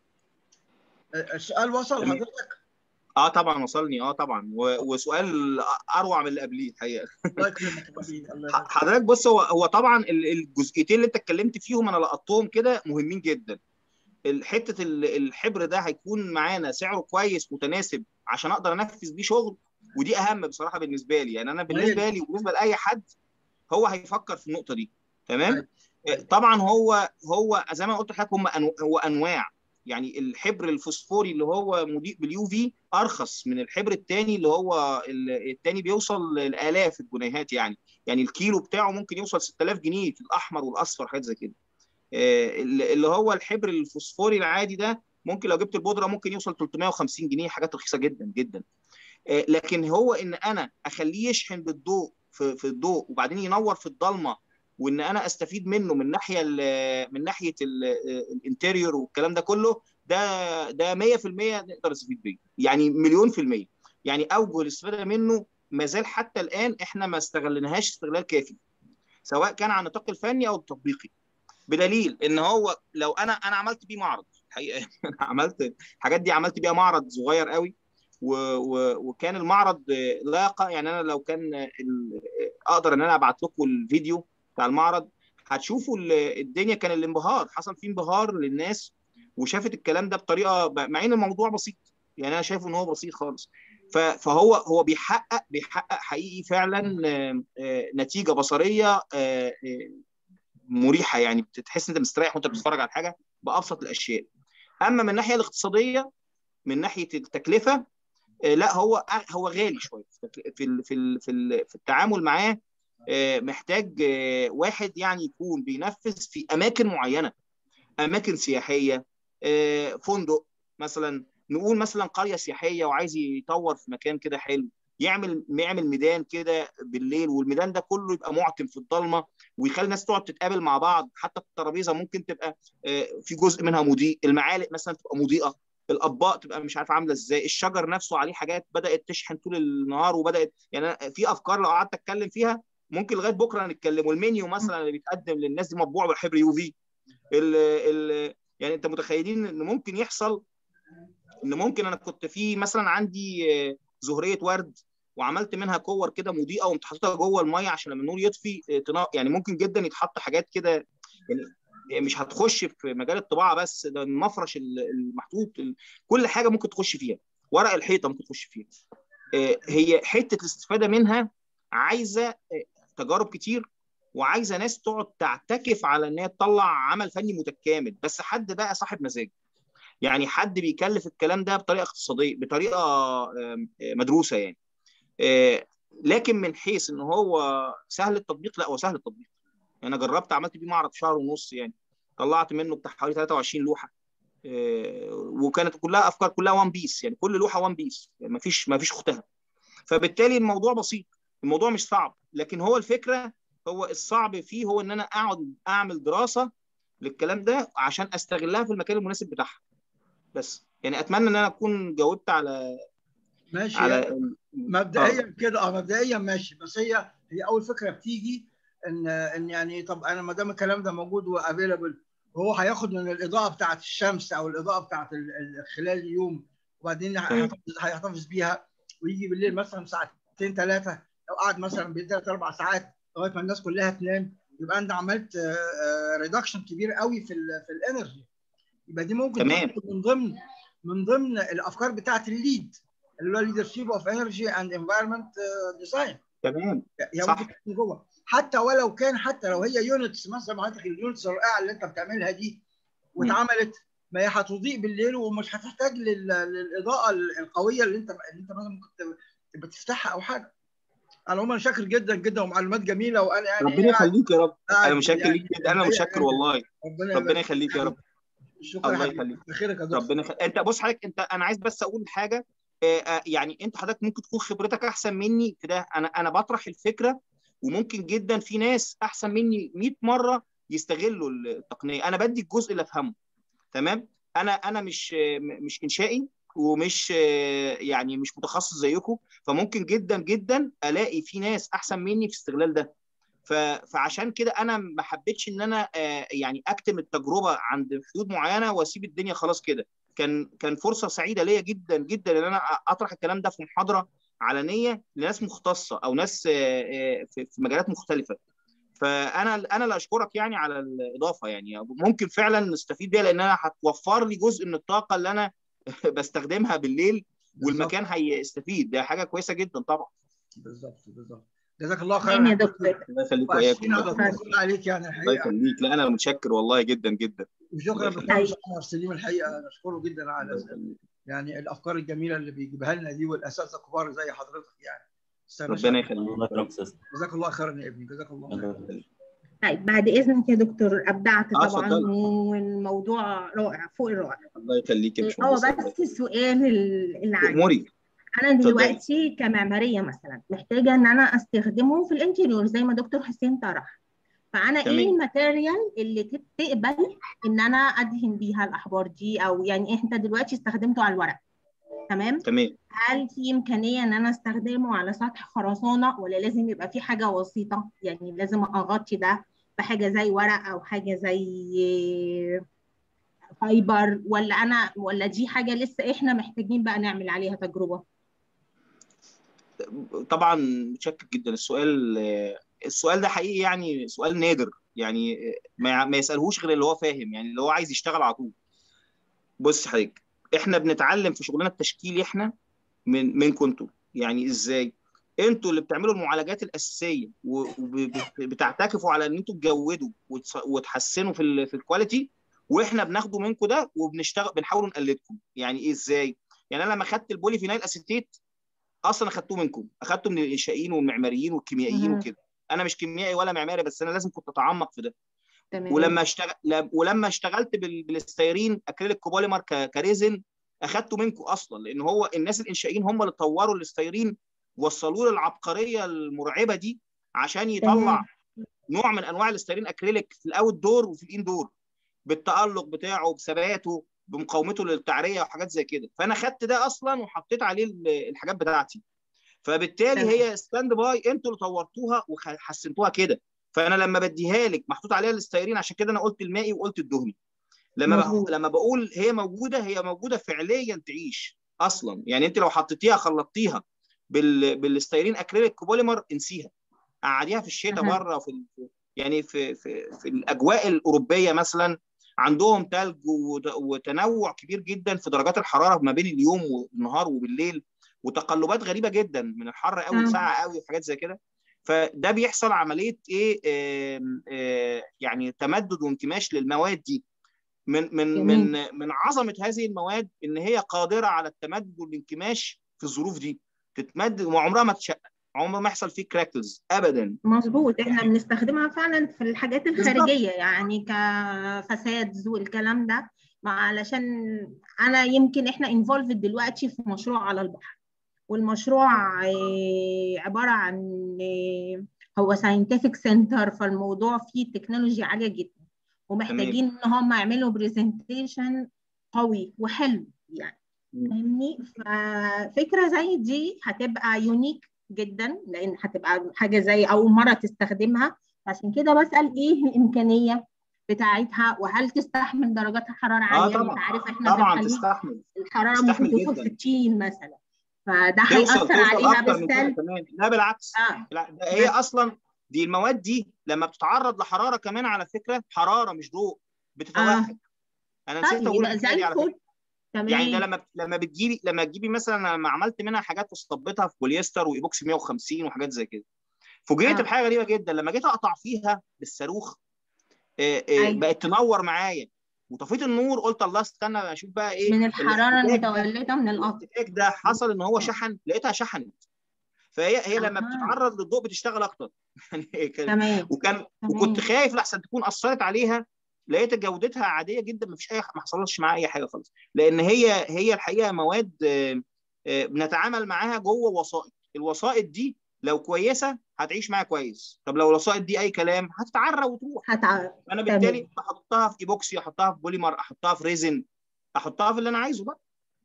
السؤال وصل تمام. حضرتك اه طبعا وصلني اه طبعا و- وسؤال اروع من اللي قبليه الحقيقه الله يكرمك يا حبيبي الله ح- يبارك حضرتك بص هو هو طبعا ال- الجزئيتين اللي انت اتكلمت فيهم انا لقطتهم كده مهمين جدا ال- حته ال- الحبر ده هيكون معانا سعره كويس متناسب عشان اقدر انفذ بيه شغل ودي اهم بصراحه بالنسبه لي يعني انا بالنسبه لي وبالنسبه لاي حد هو هيفكر في النقطه دي تمام آه، طبعا هو هو زي ما قلت لحضرتك هم أنو... هو انواع يعني الحبر الفوسفوري اللي هو مضيء باليو في ارخص من الحبر الثاني اللي هو ال- الثاني بيوصل لالاف الجنيهات يعني يعني الكيلو بتاعه ممكن يوصل 6000 جنيه في الاحمر والاصفر حاجات زي كده آه، اللي هو الحبر الفوسفوري العادي ده ممكن لو جبت البودره ممكن يوصل 350 جنيه حاجات رخيصه جدا جدا آه، لكن هو ان انا اخليه يشحن بالضوء في في الضوء وبعدين ينور في الضلمه وان انا استفيد منه من ناحيه ال- من ناحيه ال- الانتيريور والكلام ده كله ده ده 100% نقدر نستفيد بيه يعني مليون في الميه يعني اوجه الاستفاده منه ما زال حتى الان احنا ما استغلناهاش استغلال كافي سواء كان على النطاق الفني او التطبيقي بدليل ان هو لو انا انا عملت بيه معرض الحقيقه انا عملت الحاجات دي عملت بيها معرض صغير قوي و و وكان المعرض لاقى يعني انا لو كان ال- اقدر ان انا ابعت لكم الفيديو بتاع المعرض هتشوفوا ال- الدنيا كان الانبهار حصل فيه انبهار للناس وشافت الكلام ده بطريقه ب- مع ان الموضوع بسيط يعني انا شايفه ان هو بسيط خالص ف- فهو هو بيحقق بيحقق حقيقي فعلا آه، آه، نتيجه بصريه آه، آه، مريحه يعني بتحس ان انت مستريح وانت بتتفرج على حاجه بابسط الاشياء اما من الناحيه الاقتصاديه من ناحيه التكلفه آه، لا هو هو غالي شويه في ال- في ال- في ال- في التعامل معاه آه، محتاج آه، واحد يعني يكون بينفذ في اماكن معينه اماكن سياحيه آه، فندق مثلا نقول مثلا قريه سياحيه وعايز يطور في مكان كده حلو يعمل يعمل ميدان كده بالليل والميدان ده كله يبقى معتم في الضلمه ويخلي الناس تقعد تتقابل مع بعض حتى الترابيزه ممكن تبقى في جزء منها مضيء المعالق مثلا تبقى مضيئه الاطباق تبقى مش عارف عامله ازاي الشجر نفسه عليه حاجات بدات تشحن طول النهار وبدات يعني في افكار لو قعدت اتكلم فيها ممكن لغايه بكره نتكلم والمنيو مثلا اللي بيتقدم للناس دي مطبوع بحبر يو في ال ال يعني انت متخيلين ان ممكن يحصل ان ممكن انا كنت في مثلا عندي زهريه ورد وعملت منها كور كده مضيئه وقمت حاططها جوه الميه عشان لما النور يطفي يعني ممكن جدا يتحط حاجات كده يعني مش هتخش في مجال الطباعه بس ده المفرش المحطوط كل حاجه ممكن تخش فيها ورق الحيطه ممكن تخش فيها هي حته الاستفاده منها عايزه تجارب كتير وعايزه ناس تقعد تعتكف على ان هي تطلع عمل فني متكامل بس حد بقى صاحب مزاج يعني حد بيكلف الكلام ده بطريقه اقتصاديه بطريقه مدروسه يعني لكن من حيث ان هو سهل التطبيق لا هو سهل التطبيق انا جربت عملت بيه معرض شهر ونص يعني طلعت منه بتاع حوالي 23 لوحه وكانت كلها افكار كلها وان بيس يعني كل لوحه وان بيس يعني ما فيش ما فيش اختها فبالتالي الموضوع بسيط الموضوع مش صعب لكن هو الفكره هو الصعب فيه هو ان انا اقعد اعمل دراسه للكلام ده عشان استغلها في المكان المناسب بتاعها بس يعني اتمنى ان انا اكون جاوبت على ماشي على مبدئيا آه. كده اه مبدئيا ماشي بس هي هي اول فكره بتيجي ان ان يعني طب انا ما دام الكلام ده موجود وافيلبل وهو هياخد من الاضاءه بتاعه الشمس او الاضاءه بتاعه خلال اليوم وبعدين هيحتفظ بيها ويجي بالليل مثلا ساعتين ثلاثه لو قعد مثلا بثلاث اربع ساعات لغايه ما الناس كلها تنام يبقى انت عملت ريدكشن كبير قوي في ال في الانرجي يبقى دي ممكن تمام. من ضمن من ضمن الافكار بتاعه الليد اللي هو ليدرشيب اوف انرجي اند انفايرمنت ديزاين تمام يعني صح ممكن تكون جوه حتى ولو كان حتى لو هي يونتس مثلا حضرتك اليونتس الرائعه اللي انت بتعملها دي واتعملت ما هي هتضيء بالليل ومش هتحتاج للاضاءه القويه اللي انت اللي انت مثلا ممكن تبقى تفتحها او حاجه انا عموما شاكر جدا جدا ومعلومات جميله وانا يعني ربنا يخليك يا رب انا مشكر ليك جدا انا مشكر والله ربنا, ربنا يخليك يا رب شكرا الله يخليك بخيرك يا دكتور ربنا يخليك انت بص حضرتك انت انا عايز بس اقول حاجه يعني انت حضرتك ممكن تكون خبرتك احسن مني في ده انا انا بطرح الفكره وممكن جدا في ناس احسن مني 100 مره يستغلوا التقنيه انا بدي الجزء اللي افهمه تمام انا انا مش مش انشائي ومش يعني مش متخصص زيكم فممكن جدا جدا الاقي في ناس احسن مني في استغلال ده فعشان كده انا ما حبيتش ان انا يعني اكتم التجربه عند حدود معينه واسيب الدنيا خلاص كده كان كان فرصه سعيده ليا جدا جدا ان انا اطرح الكلام ده في محاضره علنيه لناس مختصه او ناس في مجالات مختلفه فانا انا اللي اشكرك يعني على الاضافه يعني ممكن فعلا نستفيد بيها لانها هتوفر لي جزء من الطاقه اللي انا بستخدمها بالليل والمكان هيستفيد ده حاجه كويسه جدا طبعا بالظبط بالظبط جزاك الله خير يا دكتور الله يخليك وإياكم عليك يعني الله الحقيقه يخليك لا انا متشكر والله جدا جدا وشكرا للدكتور عمر سليم الحقيقه نشكره جدا على يعني الافكار الجميله اللي بيجيبها لنا دي والاساتذه الكبار زي حضرتك يعني ربنا يخليك جزاك الله خيرا يا ابني جزاك الله خيرا طيب بعد اذنك يا دكتور ابدعت آه، طبعا اتفضلي. والموضوع رائع فوق الرائع الله يخليك يا هو باشمهندس بس السؤال ال- اللي عندي اموري انا دلوقتي كمعماريه مثلا محتاجه ان انا استخدمه في الانتيريور زي ما دكتور حسين طرح فانا تمام. ايه الماتيريال اللي تت- تقبل ان انا ادهن بيها الاحبار دي او يعني انت دلوقتي استخدمته على الورق تمام تمام هل في امكانيه ان انا استخدمه على سطح خرسانه ولا لازم يبقى في حاجه وسيطه يعني لازم اغطي ده بحاجه زي ورق او حاجه زي فايبر ولا انا ولا دي حاجه لسه احنا محتاجين بقى نعمل عليها تجربه طبعا متشكر جدا السؤال السؤال ده حقيقي يعني سؤال نادر يعني ما ما يسالهوش غير اللي هو فاهم يعني اللي هو عايز يشتغل على طول بص حضرتك احنا بنتعلم في شغلنا التشكيلي احنا من منكم انتوا يعني ازاي انتوا اللي بتعملوا المعالجات الاساسيه وبتعتكفوا على ان انتوا تجودوا وتص- وتحسنوا في ال في الكواليتي واحنا بناخده منكم ده وبنشتغل بنحاول نقلدكم يعني ايه ازاي يعني انا لما خدت البولي فينايل اسيتيت اصلا اخدته منكم اخدته من الانشائيين والمعماريين والكيميائيين مهم. وكده انا مش كيميائي ولا معماري بس انا لازم كنت اتعمق في ده تمام ولما اشتغل ولما اشتغلت بال... بالستيرين اكريليك كوبوليمر ك... كريزن اخدته منكم اصلا لان هو الناس الانشائيين هم اللي طوروا الاستيرين وصلوه للعبقريه المرعبه دي عشان يطلع تمام. نوع من انواع الاستيرين اكريليك في الاوت دور وفي الان دور بالتالق بتاعه بثباته بمقاومته للتعريه وحاجات زي كده فانا خدت ده اصلا وحطيت عليه ال- الحاجات بتاعتي فبالتالي تمام. هي ستاند باي انتوا اللي طورتوها وحسنتوها كده فانا لما بديها لك محطوط عليها الاستيرين عشان كده انا قلت المائي وقلت الدهني لما مظبوط. بق... لما بقول هي موجوده هي موجوده فعليا تعيش اصلا يعني انت لو حطيتيها خلطتيها بال... بالاستيرين اكريليك بوليمر انسيها قعديها في الشتاء أها. بره في ال- يعني في في في الاجواء الاوروبيه مثلا عندهم ثلج وت- وتنوع كبير جدا في درجات الحراره ما بين اليوم والنهار وبالليل وتقلبات غريبه جدا من الحر قوي آه. لساقعه قوي وحاجات زي كده فده بيحصل عمليه ايه آم، آه، يعني تمدد وانكماش للمواد دي من من جميل. من من عظمه هذه المواد ان هي قادره على التمدد والانكماش في الظروف دي تتمدد وعمرها ما تشقق عمر ما يحصل فيه كراكلز ابدا مظبوط احنا بنستخدمها فعلا في الحاجات بالظبط. الخارجيه يعني كفساد والكلام ده ما علشان انا يمكن احنا انفولفد دلوقتي في مشروع على البحر والمشروع آه، عباره عن آه، هو ساينتفك سنتر فالموضوع فيه تكنولوجيا عاليه جدا ومحتاجين ان هم يعملوا برزنتيشن قوي وحلو يعني مم. فاهمني ففكره زي دي هتبقى يونيك جدا لان هتبقى حاجه زي اول مره تستخدمها عشان كده بسال ايه الامكانيه بتاعتها وهل تستحمل درجات حراره عاليه طبعاً. انت عارف احنا في طبعا الخليج تستحمل الحراره تستحمل ممكن توصل جداً. 60 مثلا فده توصل هيأثر توصل عليها اكتر من كده بالسلب كمان لا بالعكس اه لا ده هي اصلا دي المواد دي لما بتتعرض لحراره كمان على فكره حراره مش ضوء بتتوهج انا نسيت طيب اقول يبقى الحكايه زي دي على فكره الفل يعني ده تمام لما لما بتجيبي لما تجيبي مثلا لما عملت منها حاجات وصبتها في بوليستر وايبوكسي 150 وحاجات زي كده فوجئت آه. بحاجه غريبه جدا لما جيت اقطع فيها بالصاروخ آه، آه، أيوة. بقت تنور معايا وطفيت النور قلت الله استنى اشوف بقى ايه من الحراره الاحتكاك ده- المتولده من القطر الاحتكاك ده حصل ان هو آه. شحن لقيتها شحنت فهي هي لما أها. بتتعرض للضوء بتشتغل اكتر يعني كان- تمام وكان تمام. وكنت خايف لحسن تكون اثرت عليها لقيت جودتها عاديه جدا ما فيش اي ما حصلش معاها اي حاجه خالص لان هي هي الحقيقه مواد آه، آه، بنتعامل معاها جوه وسائط الوسائط دي لو كويسه هتعيش معاها كويس طب لو الوسائط دي اي كلام هتتعرى وتروح هتعرف انا تمام. بالتالي بحطها في ايبوكسي احطها في بوليمر احطها في ريزن احطها في اللي انا عايزه بقى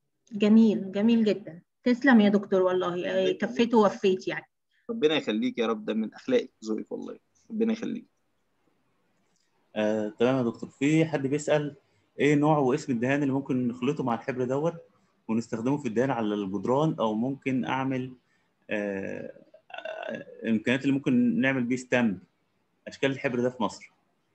جميل جميل جدا تسلم يا دكتور والله آه، يخليك. كفيت ووفيت يعني ربنا يخليك يا رب ده من اخلاقك ذوقك والله ربنا يخليك آه، تمام يا دكتور في حد بيسأل ايه نوع واسم الدهان اللي ممكن نخلطه مع الحبر دوت ونستخدمه في الدهان على الجدران او ممكن اعمل آه، آه، الامكانيات اللي ممكن نعمل بيه ستامب اشكال الحبر ده في مصر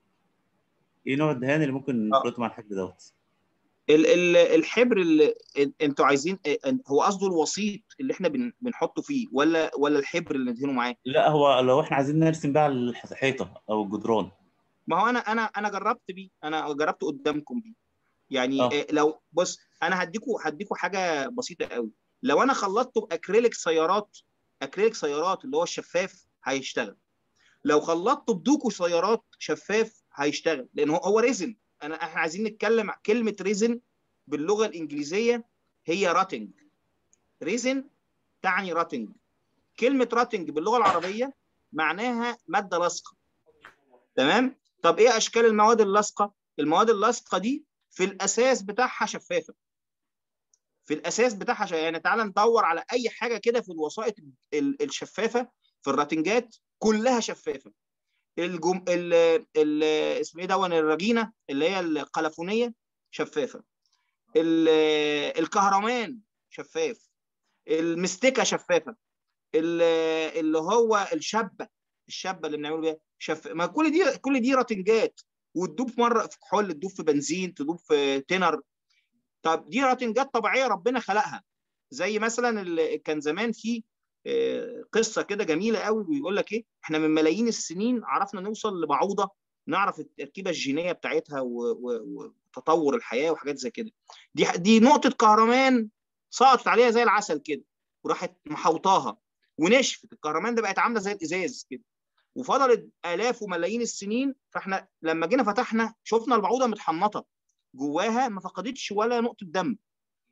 ايه نوع الدهان اللي ممكن آه. نخلطه مع الحبر دوت ال- ال- الحبر اللي انتوا عايزين هو قصده الوسيط اللي احنا بن- بنحطه فيه ولا ولا الحبر اللي ندهنه معاه لا هو لو احنا عايزين نرسم بقى على الحيطه او الجدران ما هو انا انا انا جربت بيه انا جربت قدامكم بيه يعني آه. آه، لو بص انا هديكوا هديكوا حاجه بسيطه قوي لو انا خلطته باكريليك سيارات اكريليك سيارات اللي هو الشفاف هيشتغل لو خلطته بدوكو سيارات شفاف هيشتغل لان هو هو ريزن انا احنا عايزين نتكلم كلمه ريزن باللغه الانجليزيه هي راتنج ريزن تعني راتنج كلمه راتنج باللغه العربيه معناها ماده لاصقه تمام طب ايه اشكال المواد اللاصقه المواد اللاصقه دي في الاساس بتاعها شفافه في الاساس بتاعها ش... يعني تعال ندور على اي حاجه كده في الوسائط ال- الشفافه في الراتنجات كلها شفافه الجم... ال... ال... اسمه ايه دون الرجينه اللي هي القلفونيه شفافه ال... الكهرمان شفاف المستكه شفافه ال... اللي هو الشبه الشبه اللي بنعمله بيها شف ما كل دي كل دي راتنجات وتدوب مره في كحول تدوب في بنزين تدوب في تنر طب دي راتنجات طبيعيه ربنا خلقها زي مثلا اللي كان زمان في آه، قصه كده جميله قوي بيقول لك ايه احنا من ملايين السنين عرفنا نوصل لبعوضه نعرف التركيبه الجينيه بتاعتها و- و- وتطور الحياه وحاجات زي كده دي دي نقطه كهرمان سقطت عليها زي العسل كده وراحت محوطاها ونشفت الكهرمان ده بقت عامله زي الازاز كده وفضلت الاف وملايين السنين فاحنا لما جينا فتحنا شفنا البعوضه متحنطه جواها ما فقدتش ولا نقطه دم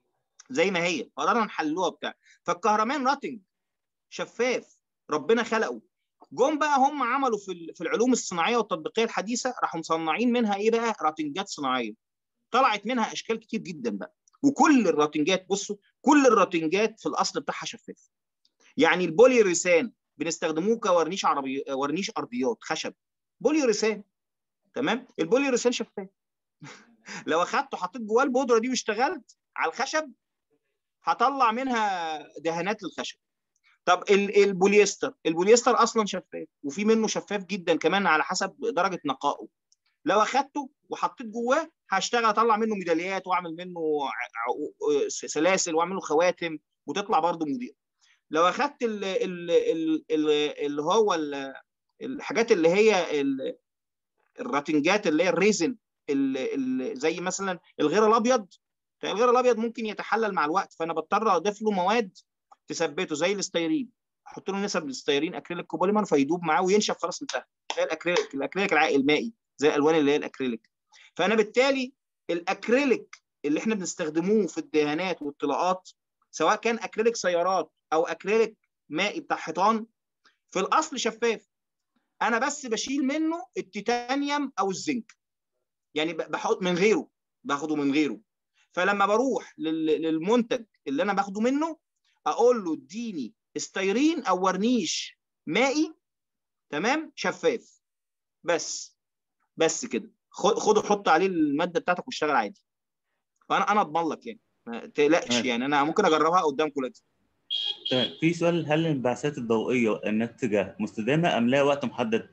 زي ما هي قررنا نحلوها بتاع فالكهرمان راتنج شفاف ربنا خلقه جم بقى هم عملوا في في العلوم الصناعيه والتطبيقيه الحديثه راحوا مصنعين منها ايه بقى راتنجات صناعيه طلعت منها اشكال كتير جدا بقى وكل الراتنجات بصوا كل الراتنجات في الاصل بتاعها شفاف يعني البولي ريسان بنستخدموه كورنيش عربي ورنيش ارضيات خشب بولي ريسان تمام البولي ريسان شفاف لو اخدته حطيت جواه البودره دي واشتغلت على الخشب هطلع منها دهانات للخشب طب البوليستر البوليستر اصلا شفاف وفي منه شفاف جدا كمان على حسب درجه نقائه لو اخدته وحطيت جواه هشتغل اطلع منه ميداليات واعمل منه سلاسل واعمل له خواتم وتطلع برده مضيئه لو اخدت ال ال ال اللي هو ال الحاجات اللي هي الراتنجات اللي هي الريزن زي مثلا الغير الابيض الغير الابيض ممكن يتحلل مع الوقت فانا بضطر اضيف له مواد تثبته زي الاستيرين احط له نسب الاستيرين اكريليك كوبوليمر فيدوب معاه وينشف خلاص انتهى زي الاكريليك الاكريليك العائل المائي زي الالوان اللي هي الاكريليك فانا بالتالي الاكريليك اللي احنا بنستخدموه في الدهانات والطلاقات سواء كان اكريليك سيارات او اكريليك مائي بتاع حيطان في الاصل شفاف انا بس بشيل منه التيتانيوم او الزنك يعني بحط من غيره باخده من غيره فلما بروح للمنتج اللي انا باخده منه اقول له اديني استيرين او ورنيش مائي تمام شفاف بس بس كده خده حط عليه الماده بتاعتك واشتغل عادي فانا انا اضمن لك يعني ما تقلقش يعني انا ممكن اجربها قدامكم دلوقتي تمام في سؤال هل الانبعاثات الضوئيه الناتجه مستدامه ام لها وقت محدد؟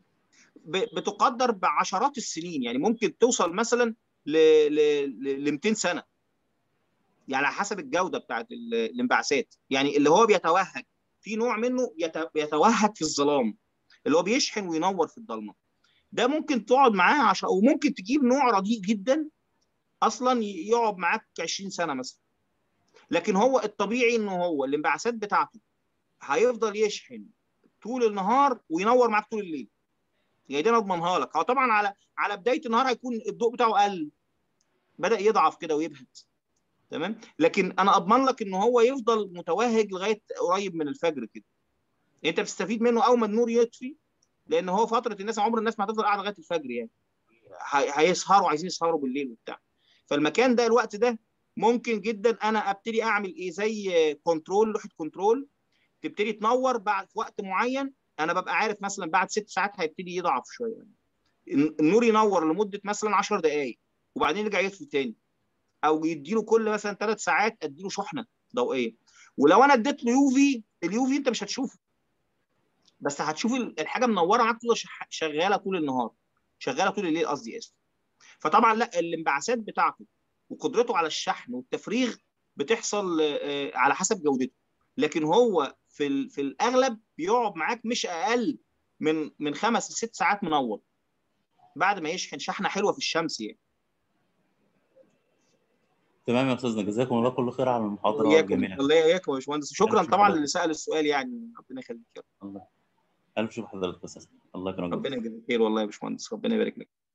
بتقدر بعشرات السنين يعني ممكن توصل مثلا ل ل 200 سنه يعني على حسب الجوده بتاعت الانبعاثات يعني اللي هو بيتوهج في نوع منه بيتوهج في الظلام اللي هو بيشحن وينور في الضلمه ده ممكن تقعد معاه عشان وممكن تجيب نوع رديء جدا اصلا يقعد معاك 20 سنه مثلا لكن هو الطبيعي انه هو الانبعاثات بتاعته هيفضل يشحن طول النهار وينور معاك طول الليل يعني دي انا اضمنها لك هو طبعا على على بدايه النهار هيكون الضوء بتاعه قل بدا يضعف كده ويبهت تمام لكن انا اضمن لك ان هو يفضل متوهج لغايه قريب من الفجر كده انت بتستفيد منه اول ما النور يطفي لان هو فتره الناس عمر الناس ما هتفضل قاعده لغايه الفجر يعني هيسهروا عايزين يسهروا بالليل وبتاع فالمكان ده الوقت ده ممكن جدا انا ابتدي اعمل ايه زي كنترول لوحه كنترول تبتدي تنور بعد في وقت معين انا ببقى عارف مثلا بعد ست ساعات هيبتدي يضعف شويه النور ينور لمده مثلا 10 دقائق وبعدين يرجع يطفي تاني او يديله كل مثلا ثلاث ساعات اديله شحنه ضوئيه ولو انا اديت له يو في اليو في انت مش هتشوفه بس هتشوف الحاجه منوره معاك شغاله طول النهار شغاله طول الليل قصدي اسف فطبعا لا الانبعاثات بتاعته وقدرته على الشحن والتفريغ بتحصل على حسب جودته لكن هو في في الاغلب بيقعد معاك مش اقل من من خمس لست ساعات منور بعد ما يشحن شحنه حلوه في الشمس يعني تمام يا استاذنا جزاكم الله كل خير على المحاضره وإياكم الجميله الله يحييكم يا باشمهندس شكرا ألف طبعا شكر. للي سال السؤال يعني ربنا يخليك يا رب. الله الف شكر حضرتك يا استاذ الله يكرمك ربنا يجزيك خير والله يا باشمهندس ربنا يبارك لك